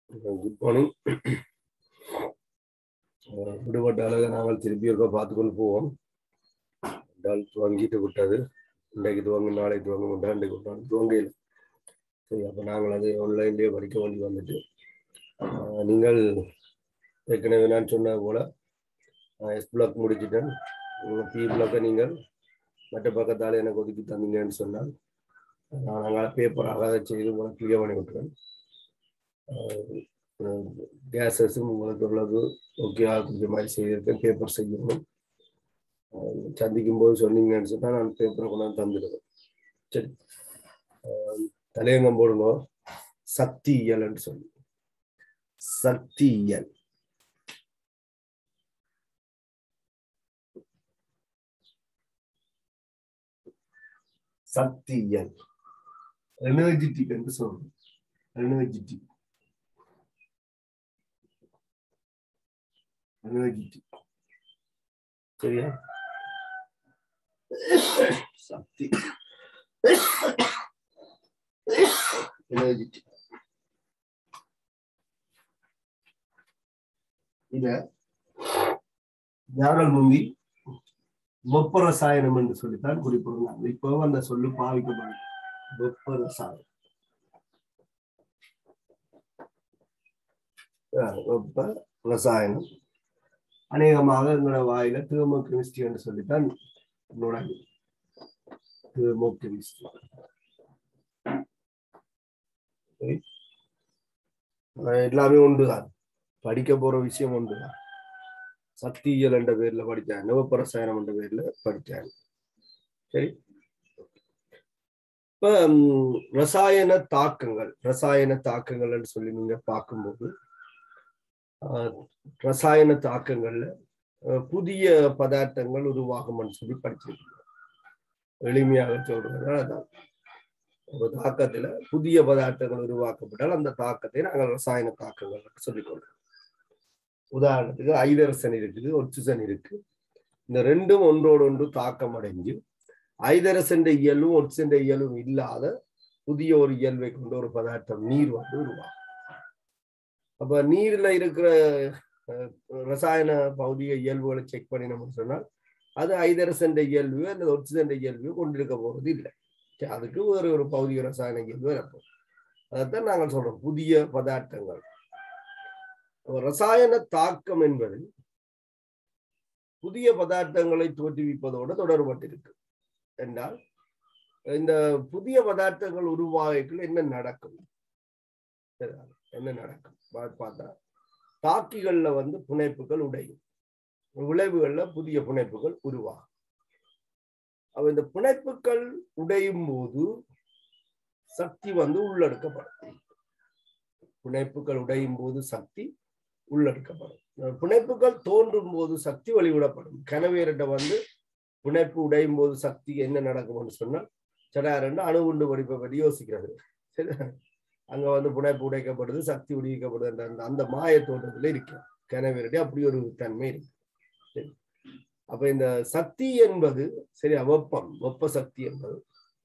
Good morning விடுபட்ட அழகை நாங்கள் திருப்பி இருக்க பார்த்து கொண்டு போவோம் என்றால் துவங்கிட்டு விட்டது இன்றைக்கு துவங்கு நாளை துவங்க விட்டா இன்றைக்கு விட்டால் துவங்கையில் சரி அப்போ நாங்கள் அது ஆன்லைன்லேயே படிக்க வேண்டி வந்துட்டு ஆஹ் நீங்கள் ஏற்கனவே நான் சொன்னது போல் எஸ் பிளாக் முடிச்சிட்டேன் பி பிளாக்கை நீங்கள் மற்ற பக்கத்தால் எனக்கு ஒதுக்கி தந்தீங்கன்னு சொன்னால் நான் நாங்கள் பேப்பராக அதை செய்து உங்களுக்கு கிளியர் பண்ணி விட்டுறேன் கேஸஸும் உங்களுக்கு உள்ளது ஓகே ஆகக்கூடிய மாதிரி செய்திருக்கேன் பேப்பர் செய்யணும் அஹ் சந்திக்கும் போது சொன்னீங்கன்னு சொன்னால் நான் பேப்பரை கொண்டாந்து தந்துடுவேன் சரி அஹ் தலையங்கம் போடுங்க சக்தியியல்னு சொல்லி சக்தியியல் சக்தியியல் எனர்ஜிட்டிக் என்று சொல்லணும் எனர்ஜிட்டிக் எனர்ஜிட்டிக் சரியா சக்தி எனர்ஜிட்டிக் இத ஞானல் முந்தி வெப்ப ரசாயனம் என்று சொல்லித்தான் குறிப்பிடுறாங்க இப்போ அந்த சொல்லு பாவிக்கப்படும் வெப்ப ரசாயனம் அஹ் வெப்ப ரசாயனம் அநேகமாக எங்களோட வாயில தேர்மோ கெமிஸ்ட்ரி என்று சொல்லித்தான் நுழைவு தேர்மோ கெமிஸ்ட்ரி எல்லாமே ஒன்றுதான் படிக்க போற விஷயம் ஒன்றுதான் சக்தியியல் என்ற பேர்ல படித்தாங்க நவப்ப ரசாயனம் என்ற பேர்ல படித்தாங்க சரி இப்ப ம், ரசாயன தாக்கங்கள் ரசாயன தாக்கங்கள்னு சொல்லி நீங்க பார்க்கும்போது ஆஹ், ரசாயன தாக்கங்கள்ல அஹ், புதிய பதார்த்தங்கள் உருவாகும்னு சொல்லி படிச்சிருக்கீங்க எளிமையாக சொல்றது அதான் ஒரு தாக்கத்துல புதிய பதார்த்தங்கள் உருவாக்கப்பட்டால் அந்த தாக்கத்தை நாங்கள் ரசாயன தாக்கங்கள் சொல்லிக்கொள்றோம் உதாரணத்துக்கு ஐதரசன் இருக்குது ஒட்சிசன் இருக்கு இந்த ரெண்டும் ஒன்றோடு ஒன்று தாக்கம் அடைஞ்சு ஐதரசன் இயலும் ஒட்சிசன் இயலும் இல்லாத புதிய ஒரு இயல்பை கொண்ட ஒரு பதார்த்தம் நீர் வந்து உருவாகும் அப்ப நீர்ல இருக்கிற அஹ், ரசாயன பௌதிக இயல்புகளை செக் பண்ணினோம்னு சொன்னால் அது ஐதரசன் இயல்பு அல்லது ஒட்சிசன் இயல்பு கொண்டிருக்க போறது இல்லை சரி, அதுக்கு வேறு ஒரு பௌதிக ரசாயன இயல்பு இருக்கும் அதைத்தான் நாங்கள் சொல்றோம் புதிய பதார்த்தங்கள் அப்ப ரசாயன தாக்கம் என்பது புதிய பதார்த்தங்களை தோற்றுவிப்பதோடு தொடர்பட்டிருக்கு என்றால் இந்த புதிய பதார்த்தங்கள் உருவாகல என்ன நடக்கும் சரியா? என்ன நடக்கும் பா- பார்த்தா தாக்கிகள்ல வந்து புனைப்புகள் உடையும் விளைவுகள்ல புதிய புனைப்புகள் உருவாகும் அப்ப இந்த புனைப்புகள் உடையும் போது சக்தி வந்து உள்ளெடுக்கப்படும் புனைப்புகள் உடையும் போது சக்தி உள்ளெடுக்கப்படும் அஹ் புனைப்புகள் தோன்றும் போது சக்தி வெளிவிடப்படும் கனவேரிட்ட வந்து புனைப்பு உடையும் போது சக்தி என்ன நடக்கும்னு சொன்னால் சடாரண்டு அணுகுண்டு படிப்பை பற்றி யோசிக்கிறது சரி அங்க வந்து புனைப்பு உடைக்கப்படுது சக்தி விடுவிக்கப்படுது என்ற அந்த அந்த மாய தோற்றத்துல இருக்கு கனவேரடி அப்படி ஒரு தன்மை இருக்கு சரி அப்ப இந்த சக்தி என்பது சரி வெப்பம் வெப்ப சக்தி என்பது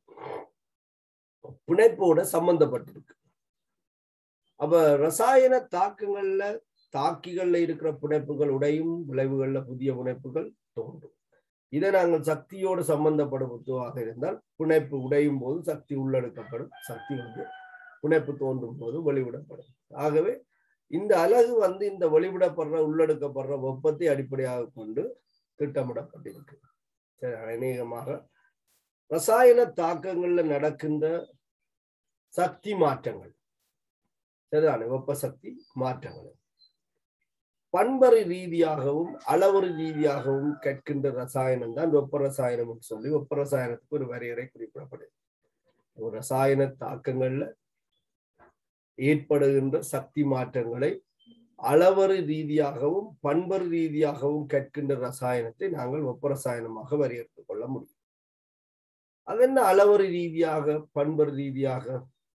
பிணைப்போட சம்பந்தப்பட்டிருக்கு அப்ப ரசாயன தாக்கங்கள்ல தாக்கிகள்ல இருக்கிற பிணைப்புகள் உடையும் விளைவுகள்ல புதிய பிணைப்புகள் தோன்றும் இதை நாங்கள் சக்தியோடு சம்பந்தப்படுத்துவாக இருந்தால் பிணைப்பு உடையும் போது சக்தி உள்ளெடுக்கப்படும் சக்தி வந்து பிணைப்பு தோன்றும் போது வெளிவிடப்படும் ஆகவே இந்த அலகு வந்து இந்த வெளிவிடப்படுற உள்ளெடுக்கப்படுற வெப்பத்தை அடிப்படையாக கொண்டு திட்டமிடப்பட்டிருக்கு சரி அநேகமாக ரசாயன தாக்கங்கள்ல நடக்கின்ற சக்தி மாற்றங்கள் சரிதானே வெப்ப சக்தி மாற்றங்கள் பண்பறை ரீதியாகவும் அளவறு ரீதியாகவும் கற்கின்ற ரசாயனம் தான் வெப்ப ரசாயனம் சொல்லி வெப்ப ரசாயனத்துக்கு ஒரு வரையறை குறிப்பிடப்படுது ஒரு ரசாயன தாக்கங்கள்ல ஏற்படுகின்ற சக்தி மாற்றங்களை அளவறு ரீதியாகவும் பண்பறு ரீதியாகவும் கற்கின்ற ரசாயனத்தை நாங்கள் வெப்ப ரசாயனமாக வரையறுத்துக் கொள்ள முடியும் அது என்ன அளவறு ரீதியாக பண்பறு ரீதியாக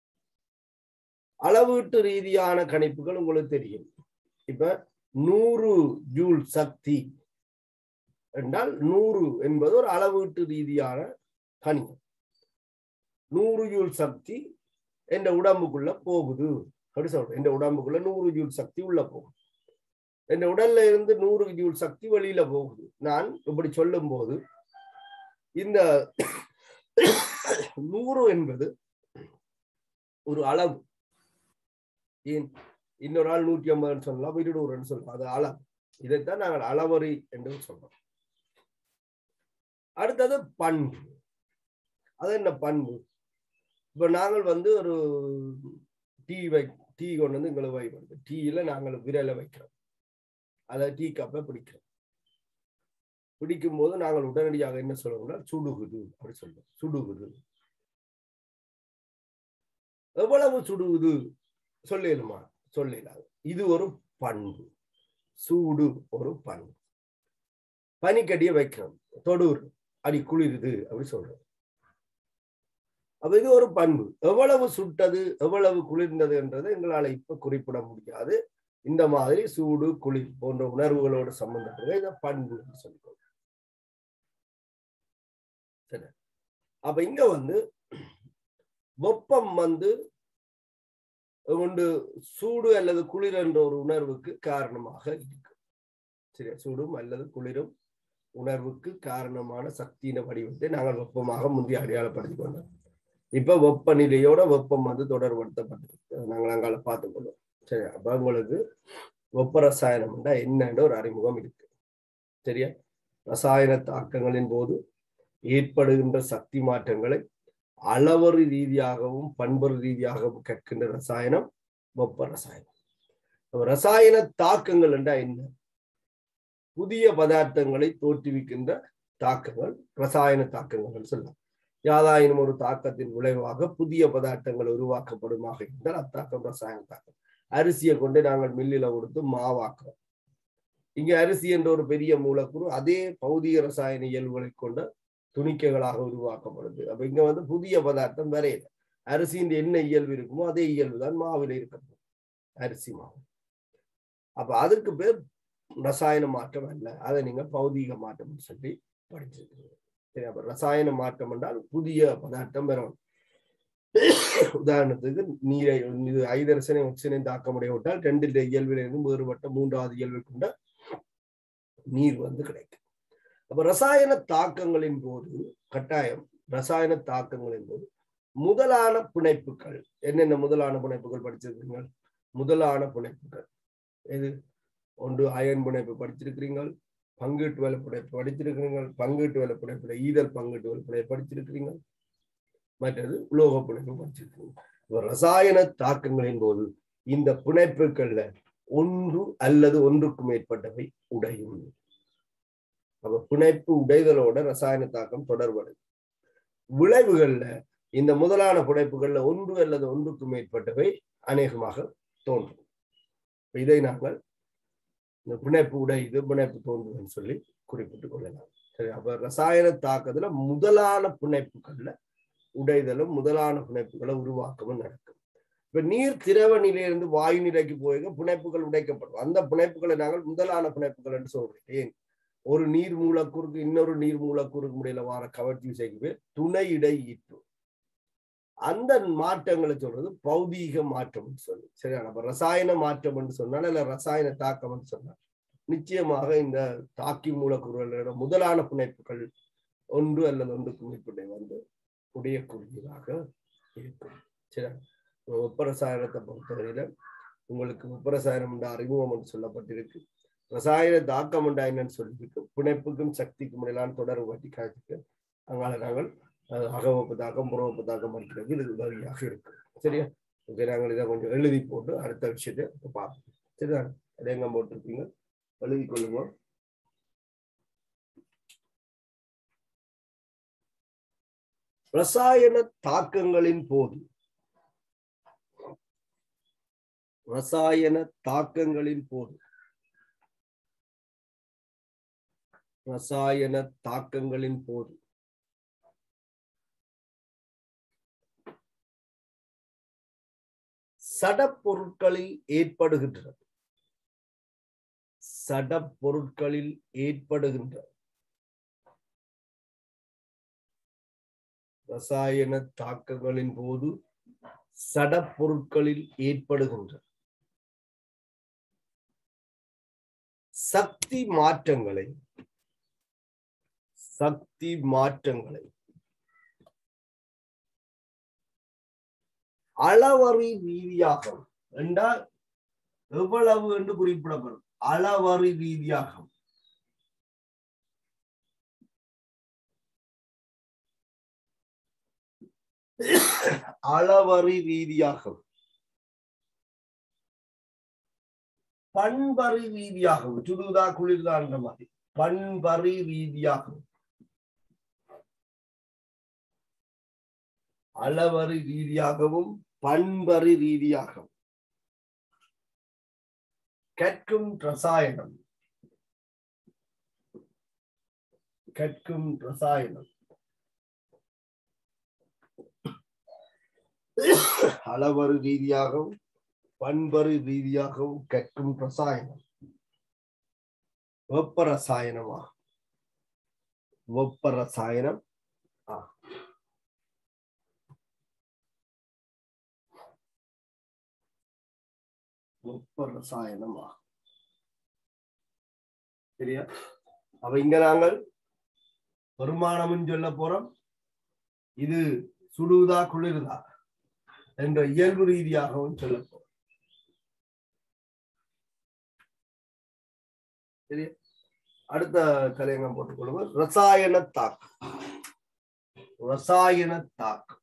அளவீட்டு ரீதியான கணிப்புகள் உங்களுக்கு தெரியும் இப்ப நூறு ஜூல் சக்தி என்றால் நூறு என்பது ஒரு அளவீட்டு ரீதியான கணிதம் நூறு ஜூல் சக்தி என்ற உடம்புக்குள்ள போகுது அப்படி சொல்றேன் இந்த உடம்புக்குள்ள நூறு ஜூல் சக்தி உள்ள போகும் இந்த உடல்ல இருந்து நூறு ஜூல் சக்தி வெளியில போகுது நான் இப்படி சொல்லும் போது இந்த நூறு என்பது ஒரு அளவு ஏன் இன்னொரு ஆள் நூற்றி ஐம்பதுன்னு சொல்லலாம் இருநூறுன்னு சொல்லலாம் அது அளவு இதைத்தான் நாங்கள் அளவறி என்று சொல்றோம் அடுத்தது பண்பு அது என்ன பண்பு இப்ப நாங்கள் வந்து ஒரு டீ வை டீ கொண்டு வந்து எங்களுக்கு வைப்படுது டீயில நாங்கள் விரலை வைக்கிறோம் அதை டீ கப்பை பிடிக்கிறோம் பிடிக்கும் போது நாங்கள் உடனடியாக என்ன சொல்றோம்னா சுடுகுது அப்படி சொல்றோம் சுடுகுது எவ்வளவு சுடுகுது சொல்லலுமா சொல்லலாது இது ஒரு பண்பு சூடு ஒரு பண்பு பனிக்கடியை வைக்கிறோம் தொடுர் அடி குளிருது அப்படி சொல்றோம் அப்ப இது ஒரு பண்பு எவ்வளவு சுட்டது எவ்வளவு குளிர்ந்தது என்றதை எங்களால இப்ப குறிப்பிட முடியாது இந்த மாதிரி சூடு குளிர் போன்ற உணர்வுகளோடு சம்பந்தப்பட்ட இதை பண்பு சொல்லிக்கொள்ளும் சரி அப்ப இங்க வந்து வெப்பம் வந்து ஒன்று சூடு அல்லது குளிர் என்ற ஒரு உணர்வுக்கு காரணமாக இருக்கு சரியா சூடும் அல்லது குளிரும் உணர்வுக்கு காரணமான சக்தியின வடிவத்தை நாங்கள் வெப்பமாக முந்தைய அடையாளப்படுத்திக் கொண்டோம் இப்ப வெப்பநிலையோட வெப்பம் வந்து தொடர்படுத்தப்பட்டிருக்கு நாங்கள் அங்கால பார்த்துக் கொள்வோம் சரி அப்ப உங்களுக்கு வெப்ப ரசாயனம் என்னன்ற ஒரு அறிமுகம் இருக்கு சரியா ரசாயன தாக்கங்களின் போது ஏற்படுகின்ற சக்தி மாற்றங்களை அளவறு ரீதியாகவும் பண்பறு ரீதியாகவும் கற்கின்ற ரசாயனம் வெப்ப ரசாயனம் ரசாயன தாக்கங்கள் என்றா என்ன புதிய பதார்த்தங்களை தோற்றுவிக்கின்ற தாக்கங்கள் ரசாயன தாக்கங்கள் சொல்லலாம் யாதாயினும் ஒரு தாக்கத்தின் விளைவாக புதிய பதார்த்தங்கள் உருவாக்கப்படுமாக இருந்தால் அத்தாக்கம் ரசாயன தாக்கம் அரிசியை கொண்டு நாங்கள் மில்லில கொடுத்து மாவாக்குறோம் இங்க அரிசி என்ற ஒரு பெரிய மூலக்கூறு அதே பௌதிக ரசாயன இயல்புகளை கொண்ட துணிக்கைகளாக உருவாக்கப்படுது அப்ப இங்க வந்து புதிய பதார்த்தம் வரையில அரிசியின் என்ன இயல்பு இருக்குமோ அதே இயல்பு தான் மாவில் இருக்கணும் அரிசி மாவு அப்ப அதுக்கு பேர் ரசாயன மாற்றம் அல்ல அதை நீங்க பௌதீக மாற்றம் சொல்லி படிச்சிருக்கீங்க சரி அப்ப ரசாயன மாற்றம் என்றால் புதிய பதார்த்தம் வரணும் உதாரணத்துக்கு நீரை இது ஐதரசனை ஒக்சினை தாக்க முடியாவிட்டால் ரெண்டு இயல்பிலிருந்து வேறுபட்ட மூன்றாவது இயல்பை கொண்ட நீர் வந்து கிடைக்கும் அப்ப ரசாயன தாக்கங்களின் போது கட்டாயம் ரசாயன தாக்கங்களின் போது முதலான பிணைப்புகள் என்னென்ன முதலான பிணைப்புகள் படிச்சிருக்கீங்க முதலான பிணைப்புகள் எது ஒன்று அயன் பிணைப்பு படிச்சிருக்கிறீங்கள் பங்கீட்டு வேலை பிணைப்பு படிச்சிருக்கிறீங்க பங்கீட்டு வேலை பிணைப்புல ஈதல் பங்கீட்டு வேலை பிணைப்பு படிச்சிருக்கிறீங்க மற்றது உலோக பிணைப்பு படிச்சிருக்கிறீங்க ரசாயன தாக்கங்களின் போது இந்த பிணைப்புகள்ல ஒன்று அல்லது ஒன்றுக்கு மேற்பட்டவை உடையும் அப்ப பிணைப்பு உடைதலோட ரசாயன தாக்கம் தொடர்படுது விளைவுகள்ல இந்த முதலான பிணைப்புகள்ல ஒன்று அல்லது ஒன்றுக்கு மேற்பட்டவை அநேகமாக தோன்றும் இதை நாங்கள் இந்த பிணைப்பு உடையுது பிணைப்பு தோன்றுதுன்னு சொல்லி குறிப்பிட்டுக் கொள்ளலாம் சரி அப்ப ரசாயன தாக்கத்துல முதலான பிணைப்புகள்ல உடைதலும் முதலான பிணைப்புகளை உருவாக்கமும் நடக்கும் இப்ப நீர் திரவ நிலையிலிருந்து வாயு நிலைக்கு போய் பிணைப்புகள் உடைக்கப்படும் அந்த பிணைப்புகளை நாங்கள் முதலான பிணைப்புகள் என்று சொல்றோம் ஏன் ஒரு நீர் மூலக்கூறுக்கு இன்னொரு நீர் மூலக்கூறுக்கு முடியல வார கவர்ச்சி விசைக்கு துணை இடை ஈர்ப்பு அந்த மாற்றங்களை சொல்றது பௌதீக மாற்றம் சொல்லி சரியா நம்ம ரசாயன மாற்றம் என்று சொன்னால் இல்ல ரசாயன தாக்கம் சொன்னால் நிச்சயமாக இந்த தாக்கி மூலக்கூறுகளோட முதலான பிணைப்புகள் ஒன்று அல்லது ஒன்றுக்கு மேற்பட்டை வந்து உடையக்கூடியதாக இருக்கும் சரியா வெப்ப ரசாயனத்தை பொறுத்தவரையில உங்களுக்கு வெப்ப ரசாயனம் என்ற அறிமுகம் என்று சொல்லப்பட்டிருக்கு ரசாயன தாக்கம் என்றா என்னன்னு சொல்லியிருக்கு பிணைப்புக்கும் சக்திக்கும் இடையிலான தொடர்பு பற்றி காய்ச்சிக்கு அங்கால நாங்கள் அகவப்பு தாக்கம் புறவப்பு தாக்கம் படிக்கிறது இது உதவியாக இருக்கு சரியா ஓகே நாங்கள் இதை கொஞ்சம் எழுதி போட்டு அடுத்த விஷயத்தை பார்ப்போம் சரிதான் அதை எங்க போட்டிருப்பீங்க எழுதி கொள்ளுங்க ரசாயன தாக்கங்களின் போது ரசாயன தாக்கங்களின் போது ரசாயன தாக்கங்களின் போது சடப்பொருட்களில் ஏற்படுகின்றது சடப்பொருட்களில் ஏற்படுகின்ற ரசாயன தாக்கங்களின் போது சடப்பொருட்களில் ஏற்படுகின்ற சக்தி மாற்றங்களை சக்தி மாற்றங்களை அளவறி ரீதியாக என்றால் எவ்வளவு என்று குறிப்பிடப்படும் அளவறி ரீதியாக அளவறி ரீதியாக பண்பறி ரீதியாகவும் சுடுதா குளிர்தான்ற மாதிரி பண்பறி ரீதியாகவும் அளவறி ரீதியாகவும் பண்பறி ரீதியாகவும் கற்கும் ரசாயனம் கற்கும் ரசாயனம் அளவறு ரீதியாகவும் பண்பறு ரீதியாகவும் கற்கும் ரசாயனம் வெப்ப ரசாயனமா வெப்ப ரசாயனம் ஆ. வெப்ப ரசாயனமா சரியா அப்ப இங்க நாங்கள் வருமானம்னு சொல்ல போறோம் இது சுடுதா குளிருதா என்ற இயல்பு ரீதியாகவும் சொல்ல போறோம் சரியா அடுத்த தலையங்கம் போட்டுக்கொள்ளுங்க ரசாயன தாக்கம் ரசாயன தாக்கம்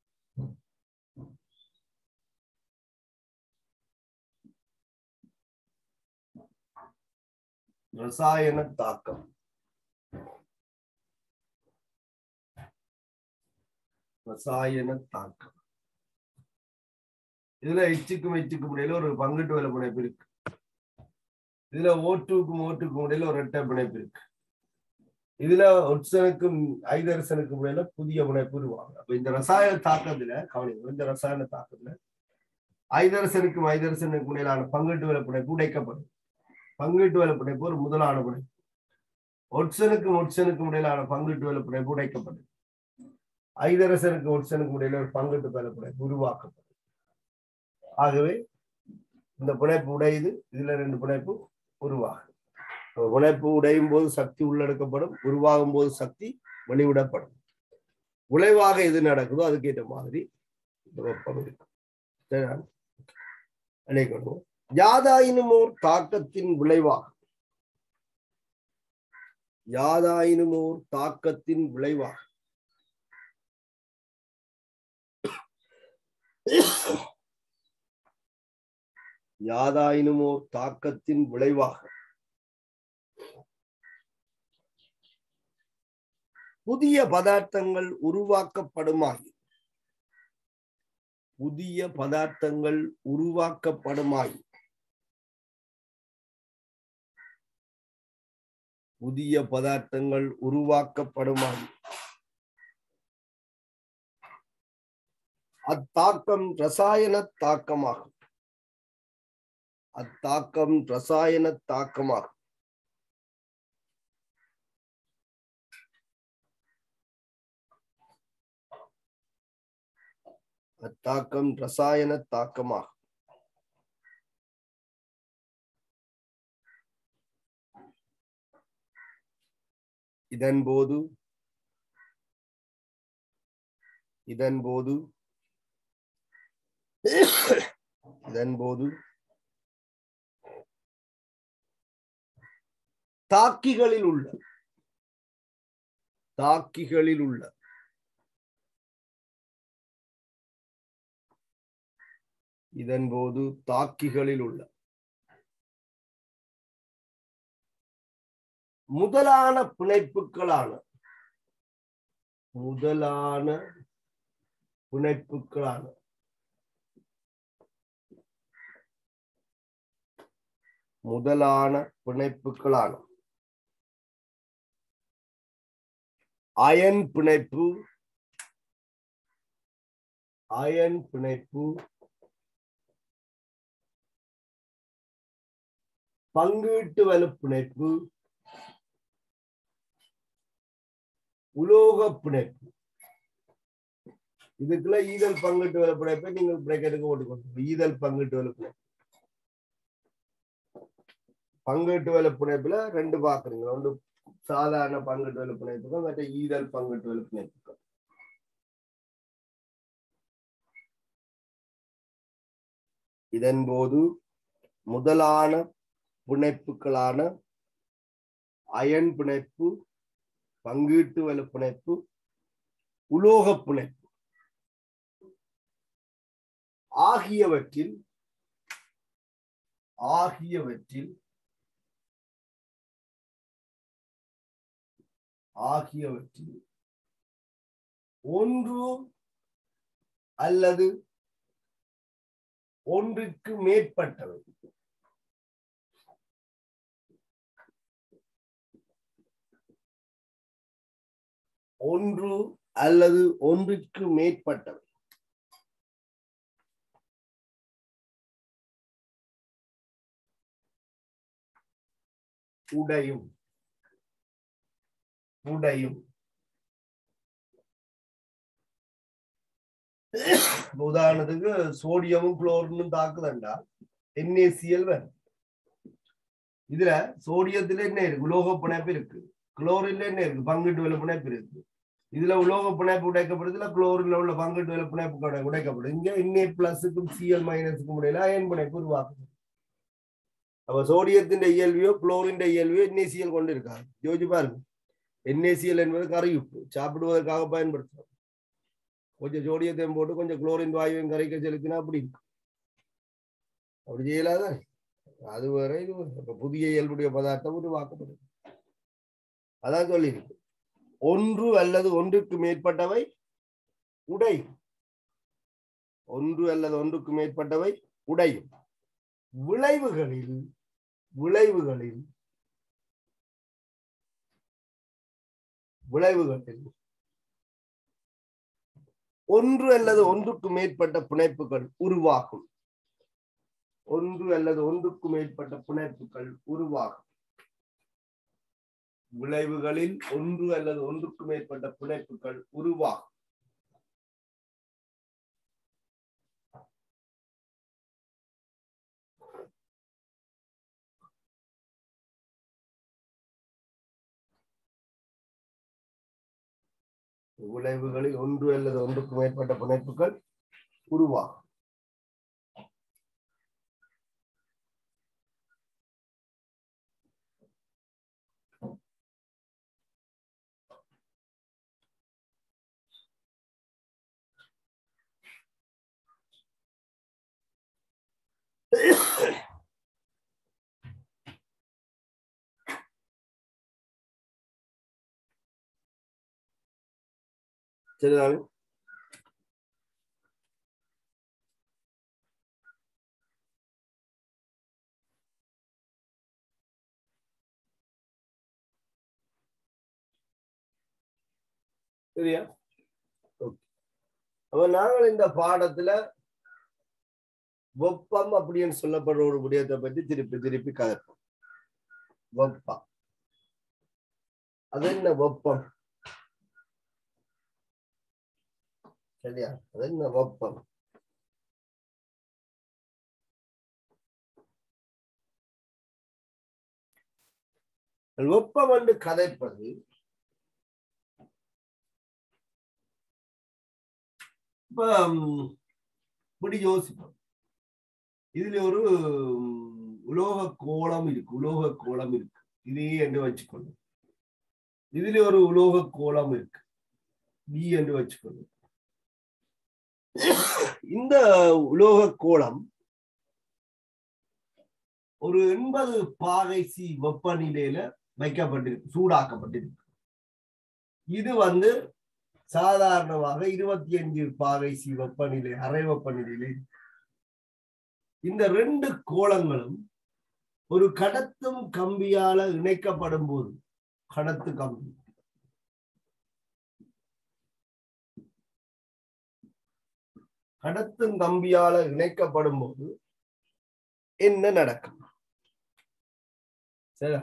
ரசாயன தாக்கம் ரசாயன தாக்கம் இதுல எச்சுக்கும் எச்சுக்கும் இடையில ஒரு பங்கிட்டு வேலை பிணைப்பு இருக்கு இதுல ஓட்டுக்கும் ஓட்டுக்கும் இடையில ஒரு இரட்டை பிணைப்பு இருக்கு இதுல ஒட்சனுக்கும் ஐதரசனுக்கும் இடையில புதிய பிணைப்பு உருவாங்க அப்ப இந்த ரசாயன தாக்கத்துல கவனிங்க இந்த ரசாயன தாக்கத்துல ஐதரசனுக்கும் ஐதரசனுக்கும் இடையிலான பங்கிட்டு வேலை பிணைப்பு உடைக்கப்படும் பங்கீட்டு வேலை பிணைப்பு ஒரு முதலான பிணைப்பு ஒட்சனுக்கும் ஒட்சனுக்கும் இடையிலான பங்கீட்டு வேலை பிணைப்பு உடைக்கப்படும் ஐதரசனுக்கு ஒட்சனுக்கும் இடையில ஒரு பங்கீட்டு வேலை பிணைப்பு உருவாக்கப்படும் ஆகவே இந்த பிணைப்பு உடையுது இதுல ரெண்டு பிணைப்பு உருவாகும் அப்ப பிணைப்பு உடையும் போது சக்தி உள்ளெடுக்கப்படும் உருவாகும் போது சக்தி வெளிவிடப்படும் விளைவாக எது நடக்குதோ அதுக்கேற்ற மாதிரி இந்த வெப்பம் இருக்கும் சரியா? நினைக்கணும் யாதாயினுமோர் தாக்கத்தின் விளைவாக யாதாயினுமோர் தாக்கத்தின் விளைவாக யாதாயினுமோர் தாக்கத்தின் விளைவாக புதிய பதார்த்தங்கள் உருவாக்கப்படுமாகி புதிய பதார்த்தங்கள் உருவாக்கப்படுமாய் புதிய பதார்த்தங்கள் உருவாக்கப்படுமாய் அத்தாக்கம் ரசாயன தாக்கமாகும் அத்தாக்கம் ரசாயன தாக்கமாகும் அத்தாக்கம் ரசாயன தாக்கமாகும் இதன் போது இதன் போது இதன் போது தாக்கிகளில் உள்ள தாக்கிகளில் உள்ள இதன் போது தாக்கிகளில் உள்ள முதலான பிணைப்புகளான முதலான பிணைப்புகளான முதலான பிணைப்புகளான அயன் பிணைப்பு அயன் பிணைப்பு பங்கீட்டு வலுப்பிணைப்பு உலோக பிணைப்பு இதுக்குள்ள ஈதல் பங்கிட்டு வலப்புணைப்பை நீங்கள் பிரேக்கெட்டுக்கு போட்டுக்கணும் ஈதல் பங்கிட்டு வலப்புணை பங்கிட்டு வலப்புணைப்புல ரெண்டு பாக்குறீங்க ஒன்று சாதாரண பங்கிட்டு வலப்புணைப்புக்கும் மற்ற ஈதல் பங்கிட்டு வலப்புணைப்புக்கும் இதன் போது முதலான பிணைப்புகளான அயன் பிணைப்பு பங்கீட்டு வல பிணைப்பு உலோக பிணைப்பு ஆகியவற்றில் ஆகியவற்றில் ஆகியவற்றில் ஒன்று அல்லது ஒன்றுக்கு மேற்பட்டவை ஒன்று அல்லது ஒன்றுக்கு மேற்பட்டவை உடையும் உடையும் உதாரணத்துக்கு சோடியமும் குளோரினும் தாக்குதண்டா என்ஏசிஎல் வரும் இதுல சோடியத்துல என்ன இருக்கு உலோக பிணைப்பு இருக்கு குளோரின்ல என்ன இருக்கு பங்கிட்டு வல பிணைப்பு இருக்கு இதுல உலோக பிணைப்பு உடைக்கப்படுதுல குளோரின்ல உள்ள பங்கிட்டு வல பிணைப்பு உடை- உடைக்கப்படுது இங்க என்ஏ பிளஸுக்கும் சிஎல் மைனஸுக்கும் இடையில அயன் பிணைப்பு உருவாக்குது அப்ப சோடியத்தின் இயல்வியோ குளோரின் இயல்வியோ என்ஏசிஎல் கொண்டு இருக்காது யோசிச்சு பாருங்க என்ஏசிஎல் என்பது கரையுப்பு சாப்பிடுவதற்காக பயன்படுத்துறோம் கொஞ்சம் சோடியத்தையும் போட்டு கொஞ்சம் குளோரின் வாயுவையும் கரைக்க செலுத்தினா அப்படி இருக்கும் அப்படி செய்யலாதான் அது வேற இது வேற. அப்ப புதிய இயல்புடைய பதார்த்தம் உருவாக்கப்படுது அதான் சொல்லியிருக்கு ஒன்று அல்லது ஒன்றுக்கு மேற்பட்டவை உடையும் ஒன்று அல்லது ஒன்றுக்கு மேற்பட்டவை உடையும் விளைவுகளில் விளைவுகளில் விளைவுகளில் ஒன்று அல்லது ஒன்றுக்கு மேற்பட்ட பிணைப்புகள் உருவாகும் ஒன்று அல்லது ஒன்றுக்கு மேற்பட்ட பிணைப்புகள் உருவாகும் விளைவுகளில் ஒன்று அல்லது ஒன்றுக்கு மேற்பட்ட பிணைப்புகள் உருவாகும் விளைவுகளில் ஒன்று அல்லது ஒன்றுக்கு மேற்பட்ட பிணைப்புகள் உருவாகும் சரிதானே சரியா Okay. அப்ப நாங்கள் இந்த பாடத்துல வெப்பம் அப்படின்னு சொல்லப்படுற ஒரு விடயத்தை பற்றி திருப்பி திருப்பி கதைப்போம் வெப்பம் அது என்ன வெப்பம் சரியா அது என்ன வெப்பம் வெப்பம் என்று கதைப்பது இப்ப ம், இப்படி யோசிப்போம் இதுல ஒரு ம், உலோக கோளம் இருக்கு உலோக கோளம் இருக்கு இதே என்று வச்சுக்கொள்ளும் இதுல ஒரு உலோக கோளம் இருக்கு பி என்று வச்சுக்கொள்ளும் இந்த உலோக கோளம் ஒரு எண்பது பாகை சி வெப்பநிலையில வைக்கப்பட்டிருக்கு சூடாக்கப்பட்டிருக்கு இது வந்து சாதாரணமாக இருபத்தி அஞ்சு பாகை சி வெப்பநிலை அரை வெப்பநிலையில இருக்கு. இந்த ரெண்டு கோளங்களும் ஒரு கடத்தும் கம்பியால இணைக்கப்படும் போது கடத்து கம்பி கடத்தும் கம்பியால இணைக்கப்படும் போது என்ன நடக்கும் சரி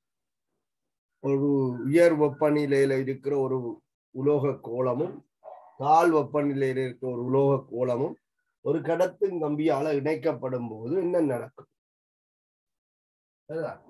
ஒரு உயர் வெப்பநிலையில இருக்கிற ஒரு உலோக கோளமும் தாழ் வெப்பநிலையில் இருக்கிற ஒரு உலோக கோலமும் ஒரு கடத்தும் கம்பியால இணைக்கப்படும் போது என்ன நடக்கும் அதுதான்.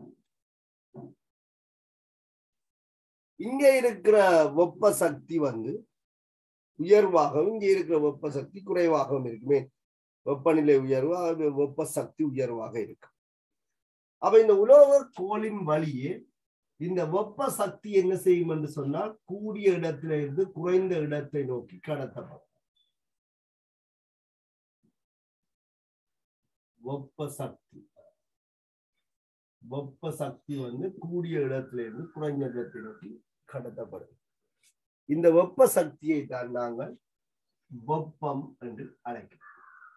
இங்க இருக்கிற வெப்ப சக்தி வந்து உயர்வாகவும் இங்க இருக்கிற வெப்ப சக்தி குறைவாகவும் இருக்குமே வெப்பநிலை உயர்வு அது வெப்ப சக்தி உயர்வாக இருக்கு அப்ப இந்த உலோக கோலின் வழியே இந்த வெப்ப சக்தி என்ன செய்யும் என்று சொன்னால் கூடிய இடத்துல இருந்து குறைந்த இடத்தை நோக்கி கடத்தப்படும் வெப்ப சக்தி வெப்ப சக்தி வந்து கூடிய இடத்துல இருந்து குறைந்த இடத்தை நோக்கி கடத்தப்படும் இந்த வெப்ப சக்தியை தான் நாங்கள் வெப்பம் என்று அழைக்கிறோம்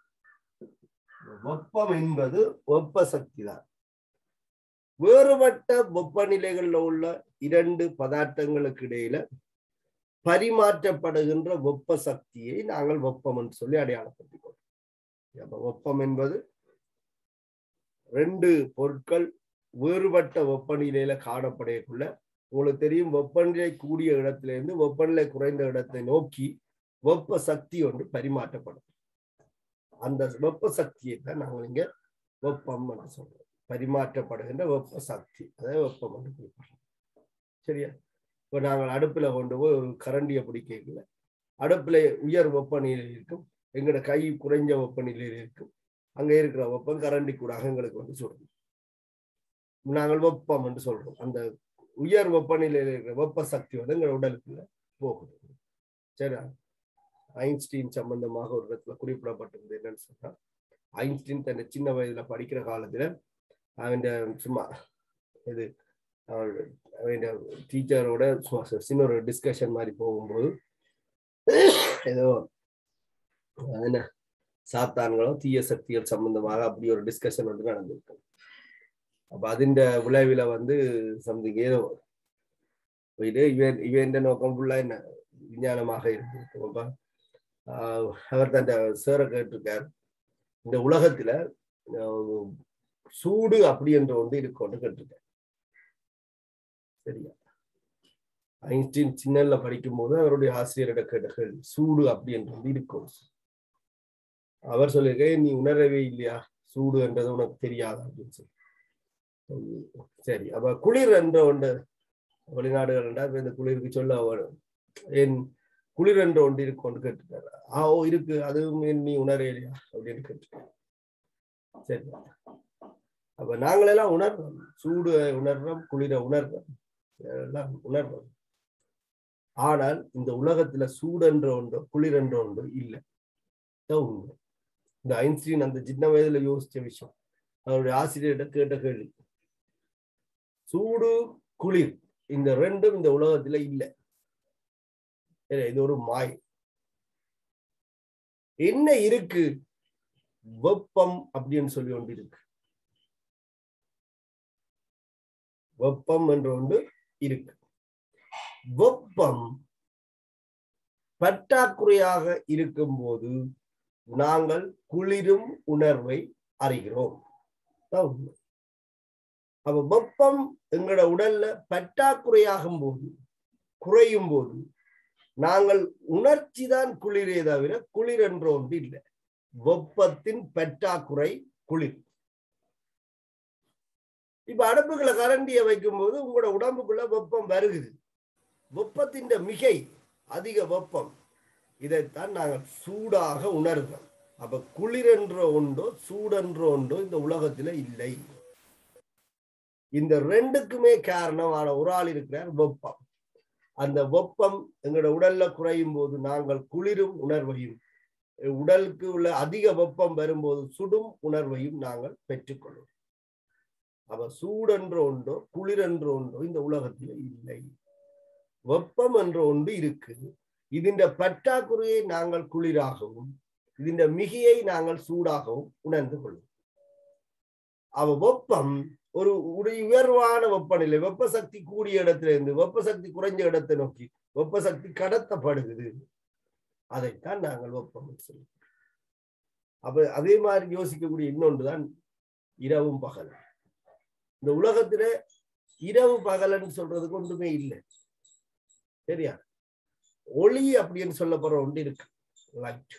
வெப்பம் என்பது வெப்ப சக்தி தான் வேறுபட்ட வெப்பநிலைகளில் உள்ள இரண்டு பதார்த்தங்களுக்கு இடையில பரிமாற்றப்படுகின்ற வெப்ப சக்தியை நாங்கள் வெப்பம் என்று சொல்லி அடையாளப்படுத்திக்கொள்வோம் அப்ப வெப்பம் என்பது ரெண்டு பொருட்கள் வேறுபட்ட வெப்பநிலையில காணப்படையக்குள்ள உங்களுக்கு தெரியும் வெப்பநிலை கூடிய இடத்துல இருந்து வெப்பநிலை குறைந்த இடத்தை நோக்கி வெப்ப சக்தி ஒன்று பரிமாற்றப்படும் அந்த வெப்ப சக்தியை தான் நாங்கள் இங்க வெப்பம் என்று சொல்றோம் பரிமாற்றப்படுகின்ற வெப்ப சக்தி அதாவது வெப்பம் என்று குறிப்பிடுறோம் சரியா இப்போ நாங்கள் அடுப்புல கொண்டு போய் ஒரு கரண்டியை பிடிக்கல அடுப்புல உயர் வெப்பநிலை இருக்கும் எங்களோட கை குறைஞ்ச வெப்பநிலையில் இருக்கும் அங்க இருக்கிற வெப்பம் கரண்டி கூட எங்களுக்கு வந்து சுடும் நாங்கள் வெப்பம் என்று சொல்றோம் அந்த உயர் வெப்பநிலையில் இருக்கிற வெப்ப சக்தி வந்து எங்கள் உடலுக்குள்ள போகுது சரியா ஐன்ஸ்டீன் சம்பந்தமாக ஒரு இடத்துல குறிப்பிடப்பட்டிருந்தது என்னன்னு சொன்னா ஐன்ஸ்டீன் தன்னை சின்ன வயதுல படிக்கிற காலத்துல அவன் சும்மா இது அவன் டீச்சரோட சின்ன ஒரு டிஸ்கஷன் மாதிரி போகும்போது ஏதோ என்ன சாத்தான்களோ தீய சக்திகள் சம்பந்தமாக அப்படி ஒரு டிஸ்கஷன் வந்து நடந்திருக்கு அப்ப அதிண்ட விளைவில வந்து சம்திங் ஏதோ இது இவன் இவன் நோக்கம் ஃபுல்லா என்ன விஞ்ஞானமாக இருந்திருக்கு அப்ப அவர் தன் சேர கேட்டிருக்கார் இந்த உலகத்துல சூடு அப்படி என்ற ஒன்று இருக்கும்னு கேட்டிருக்கார் சரியா ஐன்ஸ்டீன் சின்னல்ல படிக்கும் போது அவருடைய ஆசிரியரிட கேட்ட கேள்வி சூடு அப்படி என்று ஒன்று இருக்கும் அவர் சொல்லியிருக்க நீ உணரவே இல்லையா சூடு என்றது உனக்கு தெரியாது அப்படின்னு சொல்லி சரி அப்ப குளிர் என்ற ஒன்று வெளிநாடுகள் என்றால் இந்த குளிருக்கு சொல்ல என் குளிர் என்ற ஒன்று இருக்கு ஒன்று கேட்டுட்டாரு ஆ ஓ இருக்கு அதுவும் நீ உணரே இல்லையா அப்படின்னு கேட்டுட்டாரு சரி அப்ப நாங்களெல்லாம் உணர்றோம் சூடு உணர்றோம் குளிர உணர்றோம் எல்லாம் உணர்றோம் ஆனால் இந்த உலகத்துல சூடு என்ற ஒன்று குளிர் என்ற ஒன்று இல்லை உண்மை இந்த ஐன்ஸ்டீன் அந்த சின்ன வயதுல யோசிச்ச விஷயம் அவருடைய ஆசிரியர்கிட்ட கேட்ட கேள்வி சூடு குளிர் இந்த ரெண்டும் இந்த உலகத்துல இல்லை இது ஒரு மாய் என்ன இருக்கு வெப்பம் அப்படின்னு சொல்லி ஒன்று இருக்கு வெப்பம் என்ற ஒன்று இருக்கு வெப்பம் பற்றாக்குறையாக இருக்கும்போது நாங்கள் குளிரும் உணர்வை அறிகிறோம் உண்மை அப்ப வெப்பம் எங்களோட உடல்ல பற்றாக்குறையாகும் போது குறையும் போது நாங்கள் உணர்ச்சி தான் குளிரே தவிர குளிர் என்ற ஒன்று இல்லை வெப்பத்தின் பற்றாக்குறை குளிர் இப்ப அடுப்புகளை கரண்டிய வைக்கும் போது உங்களோட உடம்புக்குள்ள வெப்பம் வருகுது வெப்பத்தின் மிகை அதிக வெப்பம் இதைத்தான் நாங்கள் சூடாக உணர்கிறோம் அப்ப குளிர் என்ற ஒன்றோ சூடென்ற ஒன்றோ இந்த உலகத்துல இல்லை இந்த ரெண்டுக்குமே காரணமான ஒரு ஆள் இருக்கிறார் வெப்பம் அந்த வெப்பம் எங்களோட உடல்ல குறையும் போது நாங்கள் குளிரும் உணர்வையும் உடலுக்கு உள்ள அதிக வெப்பம் வரும்போது சுடும் உணர்வையும் நாங்கள் பெற்றுக்கொள்வோம் அவ சூடென்ற ஒன்றோ குளிர் என்ற ஒன்றோ இந்த உலகத்துல இல்லை வெப்பம் என்ற ஒன்று இருக்குது ഇതിന്റെ പറ്റാക്കുറയെ നാങ്ങൾ കുളിരാகவும் ഇതിന്റെ മികയെ നാങ്ങൾ சூடாகவும் உணர்ந்து கொள்ளும் அவ வெப்பம் ஒரு உயர்வான வெப்பநிலை வெப்ப சக்தி கூடிய இடத்துல இருந்து வெப்ப சக்தி குறைஞ்ச இடத்தை நோக்கி வெப்ப சக்தி கடத்தப்படுகிறது அதைத்தான் நாங்கள் வெப்பம் சொல்லுவோம் அப்ப அதே மாதிரி யோசிக்கக்கூடிய இன்னொன்றுதான் இரவும் பகல் இந்த உலகத்துல இரவு பகலன்னு சொல்றதுக்கு ஒன்றுமே இல்லை சரியா ஒளி அப்படின்னு சொல்லப்படுற ஒன்று இருக்கு லைட்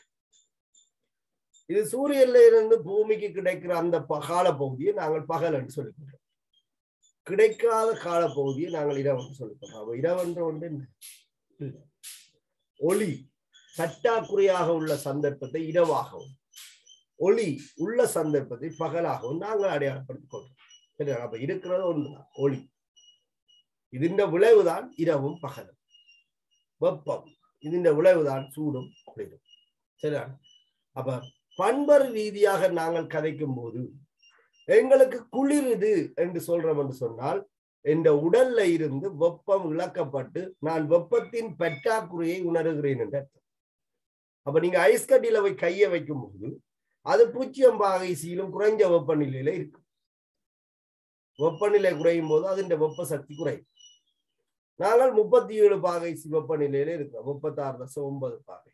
இது சூரியன்ல இருந்து பூமிக்கு கிடைக்கிற அந்த ப- காலப்பகுதியை நாங்கள் பகல் என்று சொல்லிக்கிறோம் கிடைக்காத காலப்பகுதியை நாங்கள் இரவு என்று சொல்லிக்கிறோம் அப்ப இரவென்ற ஒன்று என்ன இல்லை. ஒளி பற்றாக்குறையாக உள்ள சந்தர்ப்பத்தை இரவாகவும் ஒளி உள்ள சந்தர்ப்பத்தை பகலாகவும் நாங்கள் அடையாளப்படுத்திக் கொள்றோம் சரியா அப்ப இருக்கிறது ஒன்றுதான் ஒளி ഇതിന്റെ വിളവുதான் இரவும் பகலும் வெப்பம் ഇതിന്റെ விளைவுதான் சூடும் குளிரும் சரியா அப்ப பண்பர் ரீதியாக நாங்கள் கதைக்கும் போது எங்களுக்கு குளிருது என்று சொல்றோம் என்று சொன்னால் என்ற உடல்ல இருந்து வெப்பம் இழக்கப்பட்டு நான் வெப்பத்தின் பற்றாக்குறையை உணர்கிறேன் என்ற அர்த்தம் அப்ப நீங்க ஐஸ் கட்டியில போய் கையை வைக்கும் போது அது பூஜ்ஜியம் பாகைசியிலும் குறைஞ்ச வெப்பநிலையில இருக்கும் வெப்பநிலை குறையும் போது அதன் வெப்ப சக்தி குறையும் நாங்கள் முப்பத்தி ஏழு பாகை வெப்பநிலையில இருக்கிறோம் முப்பத்தாறு தசம் ஒன்பது பாகை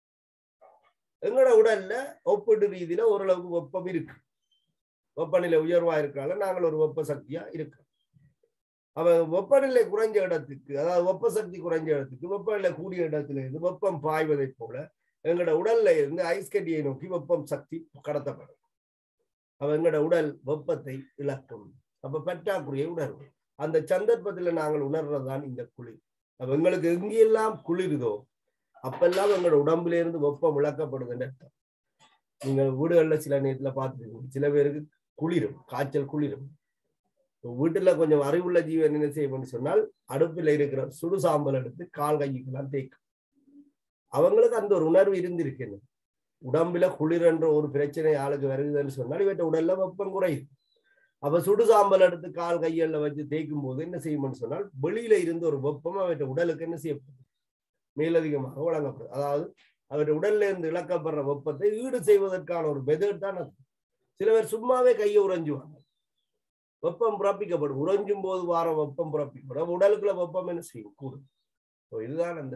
எங்களோட உடல்ல ஒப்பிடு ரீதியில ஓரளவுக்கு வெப்பம் இருக்கு வெப்பநிலை உயர்வா இருக்கால நாங்கள் ஒரு வெப்ப சக்தியா இருக்கோம் அவ வெப்பநிலை குறைஞ்ச இடத்துக்கு அதாவது வெப்ப சக்தி குறைஞ்ச இடத்துக்கு வெப்பநிலை கூடிய இடத்துல இருந்து வெப்பம் பாய்வதை போல எங்களோட உடல்ல இருந்து ஐஸ் கட்டியை நோக்கி வெப்பம் சக்தி கடத்தப்படும் அவ எங்களோட உடல் வெப்பத்தை இழக்கும் அப்ப பற்றாக்குறையை உணர்வு அந்த சந்தர்ப்பத்துல நாங்கள் உணர்றதுதான் இந்த குளிர் அப்ப எங்களுக்கு எங்கெல்லாம் குளிருதோ அப்பெல்லாம் எங்களோட உடம்புல இருந்து வெப்பம் இழக்கப்படுதுன்னு அர்த்தம் நீங்க வீடுகள்ல சில நேரத்துல பார்த்துருக்கீங்க சில பேருக்கு குளிரும் காய்ச்சல் குளிரும் வீட்டுல கொஞ்சம் அறிவுள்ள ஜீவன் என்ன செய்யணும்னு சொன்னால் அடுப்புல இருக்கிற சுடு சாம்பல் எடுத்து கால் கைக்கெல்லாம் தேய்க்கும் அவங்களுக்கு அந்த ஒரு உணர்வு இருந்திருக்கு என்ன உடம்புல குளிர் என்ற ஒரு பிரச்சனை ஆளுக்கு வருதுன்னு சொன்னால் இவற்றை உடல்ல வெப்பம் குறையுது அப்ப சுடு சாம்பல் எடுத்து கால் கையல்ல வச்சு தேய்க்கும் போது என்ன செய்யும்னு சொன்னால் வெளியில இருந்து ஒரு வெப்பம் அவற்றை உடலுக்கு என்ன செய்யப்படுது மேலதிகமாக வழங்கப்படுது அதாவது அவருடைய உடல்ல இருந்து இழக்கப்படுற வெப்பத்தை ஈடு செய்வதற்கான ஒரு மெதட் தான் அது சில பேர் சும்மாவே கையை உறைஞ்சுவாங்க வெப்பம் பிறப்பிக்கப்படும் உறைஞ்சும் போது வார வெப்பம் பிறப்பிக்கப்படும் உடலுக்குள்ள வெப்பம் என்ன செய்யும் கூடும் இதுதான் அந்த